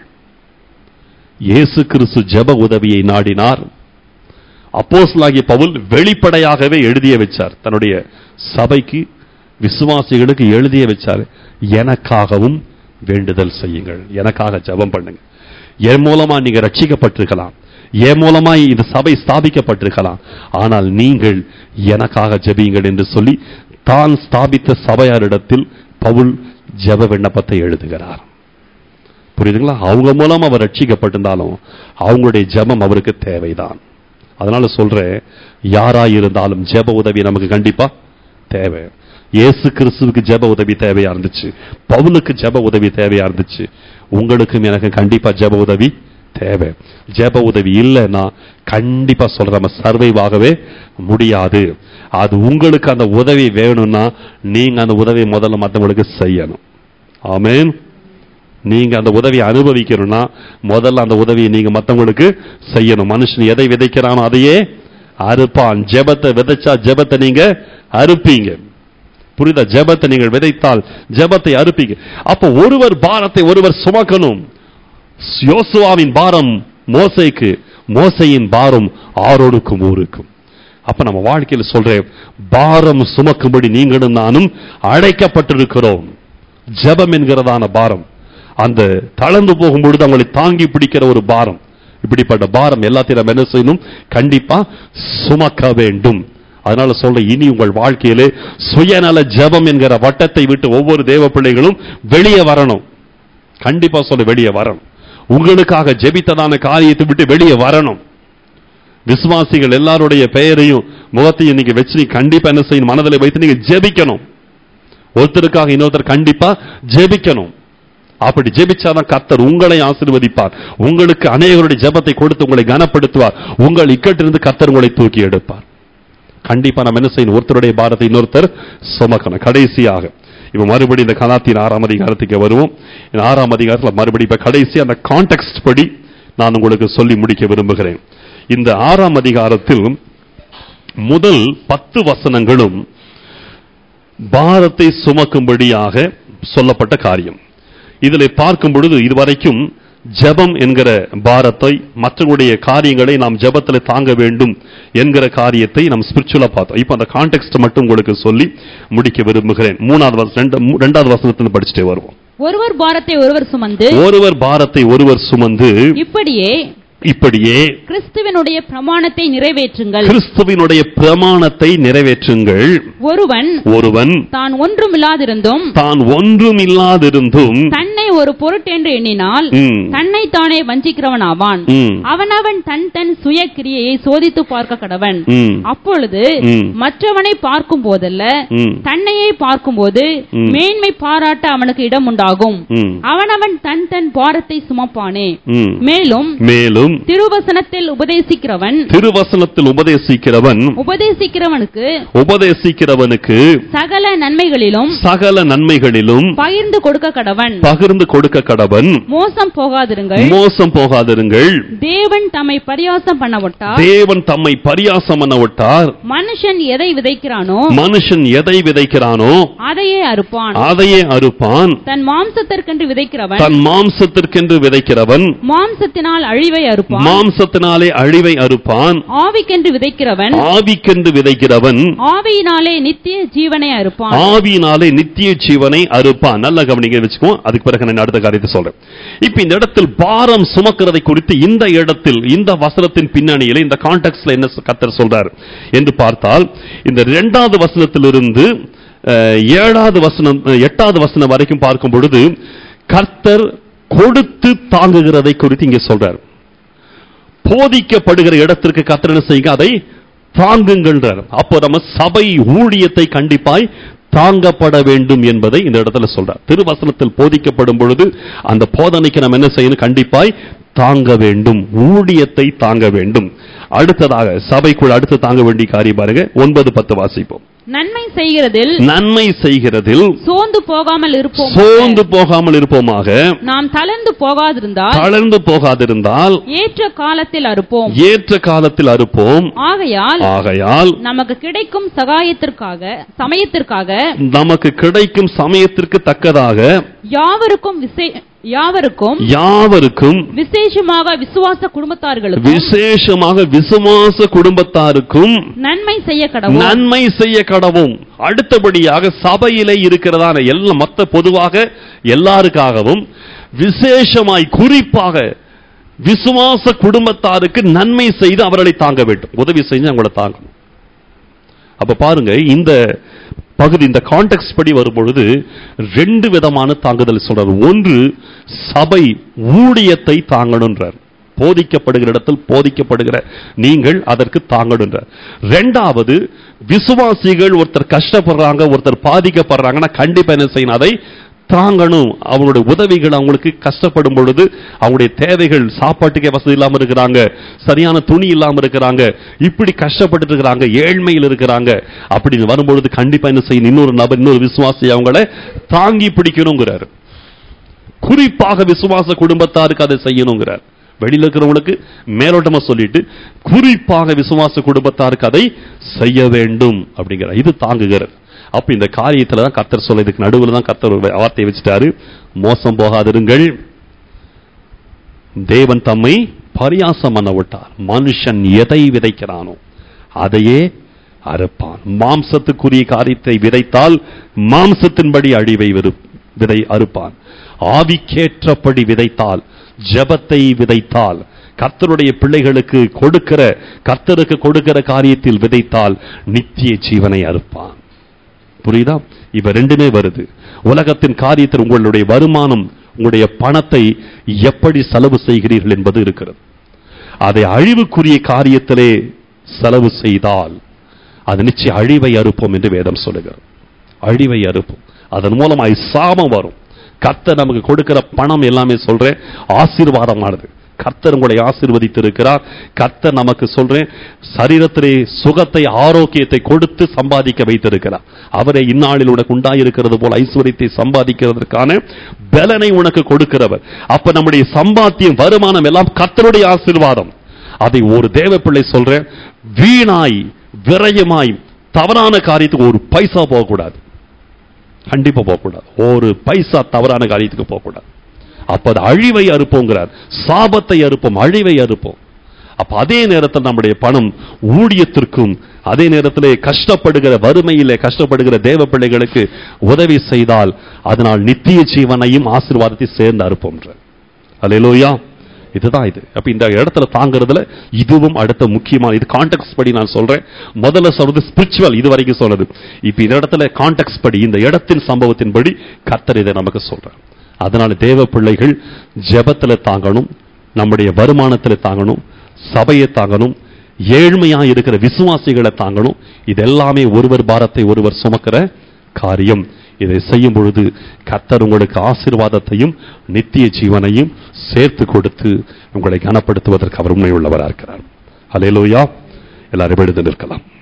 இயேசு கிறிஸ்து ஜெப உதவியை நாடினார் அப்போஸ்தலனாகிய பவுல் வெளிப்படையாகவே எழுதிய வச்சார் தன்னுடைய சபைக்கு விசுவாசிகளுக்கு எழுதிய வச்சார் எனக்காகவும் வேண்டுதல் செய்யுங்கள் எனக்காக ஜெபம் பண்ணுங்க என் மூலமா நீங்க ரட்சிக்கப்பட்டிருக்கலாம் என் மூலமா இந்த சபை ஸ்தாபிக்கப்பட்டிருக்கலாம் ஆனால் நீங்கள் எனக்காக ஜெபியுங்கள் என்று சொல்லி தான் ஸ்தாபித்த சபையாரிடத்தில் பவுல் ஜெப விண்ணப்பத்தை எழுதுகிறார் புரியுதுங்களா அவங்க மூலமா அவர் ரட்சிக்கப்பட்டிருந்தாலும் அவங்களுடைய ஜெபம் அவருக்கு தேவைதான் அதனால சொல்றேன் யாரா இருந்தாலும் ஜெப உதவி நமக்கு கண்டிப்பா தேவை இயேசு கிறிஸ்துவுக்கு ஜெப உதவி தேவையா இருந்துச்சு பவுலுக்கு ஜெப உதவி தேவையா இருந்துச்சு உங்களுக்கும் எனக்கு கண்டிப்பா ஜெப உதவி தேவை ஜெப உதவி இல்லைன்னா கண்டிப்பா சொல்ற நம்ம சர்வைவ் ஆகவே முடியாது அது உங்களுக்கு அந்த உதவி வேணும்னா நீங்க அந்த உதவி முதல்ல மற்றவங்களுக்கு செய்யணும் ஆமென் நீங்க அந்த உதவியை அனுபவிக்கணும்னா முதல்ல அந்த உதவியை நீங்க மத்தவங்களுக்கு செய்யணும் மனுஷன் எதை விதைக்கிறானோ அதையே அறுப்பான் ஜெபத்தை விதைச்சா ஜெபத்தை நீங்க அறுப்பீங்க புரியுதா ஜெபத்தை நீங்கள் விதைத்தால் ஜெபத்தை அறுப்பீங்க அப்போ ஒருவர் பாரத்தை ஒருவர் சுமக்கணும் யோசுவாவின் பாரம் மோசைக்கு மோசையின் பாரம் ஆரோடுக்கும் ஊருக்கும் அப்ப நம்ம வாழ்க்கையில் சொல்றேன் பாரம் சுமக்கும்படி நீங்களும் நானும் அழைக்கப்பட்டிருக்கிறோம் ஜெபம் என்கிறதான பாரம் அந்த தளர்ந்து போகும்பொழுது அவங்களை தாங்கி பிடிக்கிற ஒரு பாரம் இப்படிப்பட்ட பாரம் எல்லாத்தையும் நம்ம என்ன செய்யணும் கண்டிப்பா சுமக்க வேண்டும் அதனால சொல்ற இனி உங்கள் வாழ்க்கையிலே சுயநல ஜெபம் என்கிற வட்டத்தை விட்டு ஒவ்வொரு தேவ பிள்ளைகளும் வெளியே வரணும் கண்டிப்பா சொல்ல வெளியே வரணும் உங்களுக்காக ஜெபித்ததான காரியத்தை விட்டு வெளியே வரணும் விசுவாசிகள் எல்லாருடைய பெயரையும் முகத்தையும் நீங்க வச்சு நீங்க கண்டிப்பா என்ன செய்யணும் மனதில் வைத்து நீங்க ஜெபிக்கணும் ஒருத்தருக்காக இன்னொருத்தர் கண்டிப்பா ஜெபிக்கணும் அப்படி ஜெபிச்சாதான் கர்த்தர் உங்களை ஆசீர்வதிப்பார் உங்களுக்கு அநேகருடைய ஜெபத்தை கொடுத்து உங்களை கனப்படுத்துவார் உங்கள் இக்கட்டிலிருந்து கர்த்தர் உங்களை தூக்கி எடுப்பார் கண்டிப்பா நம்ம என்ன செய்யணும் ஒருத்தருடைய பாரத்தை இன்னொருத்தர் சுமக்கணும் கடைசியாக இப்ப மறுபடி இந்த கலாத்தின் ஆறாம் அதிகாரத்துக்கு வருவோம் இந்த ஆறாம் அதிகாரத்தில் மறுபடி இப்ப கடைசி அந்த கான்டெக்ட் படி நான் உங்களுக்கு சொல்லி முடிக்க விரும்புகிறேன் இந்த ஆறாம் அதிகாரத்தில் முதல் பத்து வசனங்களும் பாரத்தை சுமக்கும்படியாக சொல்லப்பட்ட காரியம் இதில் பார்க்கும் பொழுது இதுவரைக்கும் ஜெபம் என்கிற பாரத்தை மற்றவருடைய காரியங்களை நாம் ஜெபத்தில் தாங்க வேண்டும் என்கிற காரியத்தை நாம் ஸ்பிரிச்சுவலா பார்த்தோம் இப்போ அந்த கான்டெக்ட் மட்டும் உங்களுக்கு சொல்லி முடிக்க விரும்புகிறேன் மூணாவது வசனம் ரெண்டு- மூ- ரெண்டாவது வசனத்துல படிச்சுட்டே வருவோம் ஒருவர் பாரத்தை ஒருவர் சுமந்து ஒருவர் பாரத்தை ஒருவர் சுமந்து இப்படியே இப்படியே கிறிஸ்துவனுடைய பிரமாணத்தை நிறைவேற்றுங்கள் கிறிஸ்துவினுடைய பிரமாணத்தை நிறைவேற்றுங்கள் ஒருவன் ஒருவன் தான் ஒன்றுமில்லாதிருந்தும் தான் ஒன்றும் இல்லாதிருந்தும் தன்னை ஒரு பொருட்டென்று எண்ணினால் ம், தன்னை தானே வஞ்சிக்கிறவன் ஆவான் ம், அவனவன் தன் தன் சுய கிரியையை சோதித்து பார்க்க கடவன் ம், அப்பொழுது ம். மற்றவனை பார்க்கும் போதல்ல ம், தன்னையே பார்க்கும்போது ம். மேன்மை பாராட்ட அவனுக்கு இடம் உண்டாகும் ம், அவனவன் தன் தன் பாரத்தை சுமப்பானே ம். மேலும் மேலும் திருவசனத்தில் உபதேசிக்கிறவன் திருவசனத்தில் உபதேசிக்கிறவன் உபதேசிக்கிறவனுக்கு உபதேசிக்கிறவனுக்கு சகல நன்மைகளிலும் சகல நன்மைகளிலும் பகிர்ந்து கொடுக்க கடவன் பகிர்ந்து கொடுக்க கடவன் மோசம் போகாதிருங்கள் மோசம் போகாதிருங்கள் தேவன் தம்மை பரியாசம் பண்ண விட்டார் தேவன் தம்மை பரியாசம் பண்ண விட்டார் மனுஷன் எதை விதைக்கிறானோ மனுஷன் எதை விதைக்கிறானோ அதையே அறுப்பான் அதையே அறுப்பான் தன் தன் மாம்சத்திற்கென்று விதைக்கிறவன் தன் மாம்சத்திற்கென்று விதைக்கிறவன் மாம்சத்தினால் அழிவை அறுப்பான் மாம்சத்தினாலே அழிவை அறுப்பான் ஆவிக்கென்று விதைக்கிறவன் ஆவிக்கென்று விதைக்கிறவன் ஆவியினாலே நித்திய ஜீவனை அறுப்பான் ஆவியினாலே நித்திய ஜீவனை அறுப்பான் நல்ல கவனிக்க வச்சுக்கோ அதுக்கு பிறகு நான் அடுத்த காரியத்தை சொல்றேன் இப்ப இந்த இடத்தில் பாரம் சுமக்கிறதை குறித்து இந்த இடத்தில் இந்த வசனத்தின் பின்னணியில இந்த கான்டெக்ட்ல என்ன கத்தர் சொல்றார் என்று பார்த்தால் இந்த இரண்டாவது வசனத்திலிருந்து அஹ், ஏழாவது வசனம் அஹ், எட்டாவது வசனம் வரைக்கும் பார்க்கும் பொழுது கர்த்தர் கொடுத்து தாங்குகிறதை குறித்து இங்கே சொல்றார் போதிக்கப்படுகிற இடத்திற்கு கர்த்தர் என்ன செய்யுங்க அதை தாங்குங்கள்ன்றார் அப்போ நம்ம சபை ஊழியத்தை கண்டிப்பாய் தாங்கப்பட வேண்டும் என்பதை இந்த இடத்துல சொல்றார் திருவசனத்தில் போதிக்கப்படும் பொழுது அந்த போதனைக்கு நம்ம என்ன செய்யணும் கண்டிப்பாய் தாங்க வேண்டும் ஊழியத்தை தாங்க வேண்டும் அடுத்ததாக சபைக்குள் அடுத்து தாங்க வேண்டிய காரியம் பாருங்க ஒன்பது பத்து வாசிப்போம் நன்மை செய்கிறதில் நன்மை செய்கிறதில் சோர்ந்து போகாமல் இருப்போம் சோர்ந்து போகாமல் இருப்போமாக நாம் தளர்ந்து போகாதிருந்தால் தளர்ந்து போகாதிருந்தால் ஏற்ற காலத்தில் அறுப்போம் ஏற்ற காலத்தில் அறுப்போம் ஆகையால் ஆகையால் நமக்கு கிடைக்கும் சகாயத்திற்காக சமயத்திற்காக நமக்கு கிடைக்கும் சமயத்திற்கு தக்கதாக யாவருக்கும் விசே- யாவருக்கும் யாவருக்கும் விசேஷமாக விசுவாச குடும்பத்தார்களுக்கும் விசேஷமாக விசுவாச குடும்பத்தாருக்கும் நன்மை செய்ய கடவுள் நன்மை செய்ய கடவும் அடுத்தபடியாக சபையிலே இருக்கிறதான எல்லா மொத்த பொதுவாக எல்லாருக்காகவும் விசேஷமாய் குறிப்பாக விசுவாச குடும்பத்தாருக்கு நன்மை செய்து அவர்களை தாங்க வேண்டும் உதவி செஞ்சு அவங்கள தாங்கணும் அப்ப பாருங்க இந்த பகுதி இந்த கான்டெக்ட் படி வரும்பொழுது ரெண்டு விதமான தாங்குதல் சொல்றார் ஒன்று சபை ஊழியத்தை தாங்கணுன்றார் போதிக்கப்படுகிற இடத்தில் போதிக்கப்படுகிற நீங்கள் அதற்கு தாங்கணுன்றார் ரெண்டாவது விசுவாசிகள் ஒருத்தர் கஷ்டப்படுறாங்க ஒருத்தர் பாதிக்கப்படுறாங்கன்னா கண்டிப்பா என்ன செய்யணும் அதை தாங்கணும் அவங்களுடைய உதவிகள் அவங்களுக்கு கஷ்டப்படும் பொழுது அவங்களுடைய தேவைகள் சாப்பாட்டுக்கே வசதி இல்லாம இருக்கிறாங்க சரியான துணி இல்லாம இருக்கிறாங்க இப்படி கஷ்டப்பட்டு இருக்கிறாங்க ஏழ்மையில் இருக்கிறாங்க அப்படின்னு வரும்பொழுது கண்டிப்பா என்ன செய்யணும் இன்னொரு நபர் இன்னொரு விசுவாசி அவங்கள தாங்கி பிடிக்கணுங்கிறார் குறிப்பாக விசுவாச குடும்பத்தாருக்கு அதை செய்யணுங்கிறார் வெளியில இருக்கிறவங்களுக்கு மேலோட்டமா சொல்லிட்டு குறிப்பாக விசுவாச குடும்பத்தாருக்கு அதை செய்ய வேண்டும் அப்படிங்கிறார் இது தாங்குகிறது அப்ப இந்த காரியத்துல தான் கர்த்தர் சொல்ல இதுக்கு நடுவுல தான் கர்த்தர் ஒரு வார்த்தையை வச்சுட்டாரு மோசம் போகாதிருங்கள் தேவன் தம்மை பரியாசம் பண்ண விட்டார் மனுஷன் எதை விதைக்கிறானோ அதையே அறுப்பான் மாம்சத்துக்குரிய காரியத்தை விதைத்தால் மாம்சத்தின்படி அழிவை விரு- விதை அறுப்பான் ஆவிக்கேற்றபடி விதைத்தால் ஜெபத்தை விதைத்தால் கர்த்தருடைய பிள்ளைகளுக்கு கொடுக்கிற கர்த்தருக்கு கொடுக்கிற காரியத்தில் விதைத்தால் நித்திய ஜீவனை அறுப்பான் புரியுதா இவ ரெண்டுமே வருது உலகத்தின் காரியத்தில் உங்களுடைய வருமானம் உங்களுடைய பணத்தை எப்படி செலவு செய்கிறீர்கள் என்பது இருக்கிறது அதை அழிவுக்குரிய காரியத்திலே செலவு செய்தால் அது நிச்சயம் அழிவை அறுப்போம் என்று வேதம் சொல்லுகிறது அழிவை அறுப்போம் அதன் மூலமாய் சாபம் வரும் கர்த்தர் நமக்கு கொடுக்கிற பணம் எல்லாமே சொல்றேன் ஆசீர்வாதமானது கர்த்தர் உங்களை ஆசீர்வதித்திருக்கிறார் கர்த்தர் நமக்கு சொல்றேன் சரீரத்திலே சுகத்தை ஆரோக்கியத்தை கொடுத்து சம்பாதிக்க வைத்திருக்கிறார் அவரை இந்நாளில் உனக்கு உண்டாயிருக்கிறது போல ஐஸ்வர்யத்தை சம்பாதிக்கிறதற்கான பலனை உனக்கு கொடுக்கிறவர் அப்ப நம்முடைய சம்பாத்தியம் வருமானம் எல்லாம் கர்த்தருடைய ஆசீர்வாதம் அதை ஒரு தேவ பிள்ளை சொல்றேன் வீணாய் விரயமாய் தவறான காரியத்துக்கு ஒரு பைசா போகக்கூடாது கண்டிப்பா போகக்கூடாது ஒரு பைசா தவறான காரியத்துக்கு போகக்கூடாது அப்ப அது அழிவை அறுப்போங்கிறார் சாபத்தை அறுப்போம் அழிவை அறுப்போம் அப்ப அதே நேரத்தில் நம்முடைய பணம் ஊழியத்திற்கும் அதே நேரத்திலே கஷ்டப்படுகிற வறுமையிலே கஷ்டப்படுகிற தேவ பிள்ளைகளுக்கு உதவி செய்தால் அதனால் நித்திய ஜீவனையும் ஆசீர்வாதத்தை சேர்ந்து அறுப்போம் அல்லேலூயா இதுதான் இது அப்ப இந்த இடத்துல தாங்குறதுல இதுவும் அடுத்த முக்கியமான இது கான்டெக்ட் படி நான் சொல்றேன் முதல்ல சொல்றது ஸ்பிரிச்சுவல் இது வரைக்கும் சொல்றது இப்ப இந்த இடத்துல கான்டெக்ட் படி இந்த இடத்தின் சம்பவத்தின்படி கர்த்தர் இதை நமக்கு சொல்றார் அதனால தேவ பிள்ளைகள் ஜெபத்துல தாங்கணும் நம்முடைய வருமானத்துல தாங்கணும் சபையை தாங்கணும் ஏழ்மையா இருக்கிற விசுவாசிகளை தாங்கணும் இது எல்லாமே ஒருவர் பாரத்தை ஒருவர் சுமக்கிற காரியம் இதை செய்யும் பொழுது கர்த்தர் உங்களுக்கு ஆசீர்வாதத்தையும் நித்திய ஜீவனையும் சேர்த்து கொடுத்து உங்களை கனப்படுத்துவதற்கு அவர் உண்மை உள்ளவராக இருக்கிறார் அலையலோயா எல்லாரும் எழுந்து நிற்கலாம்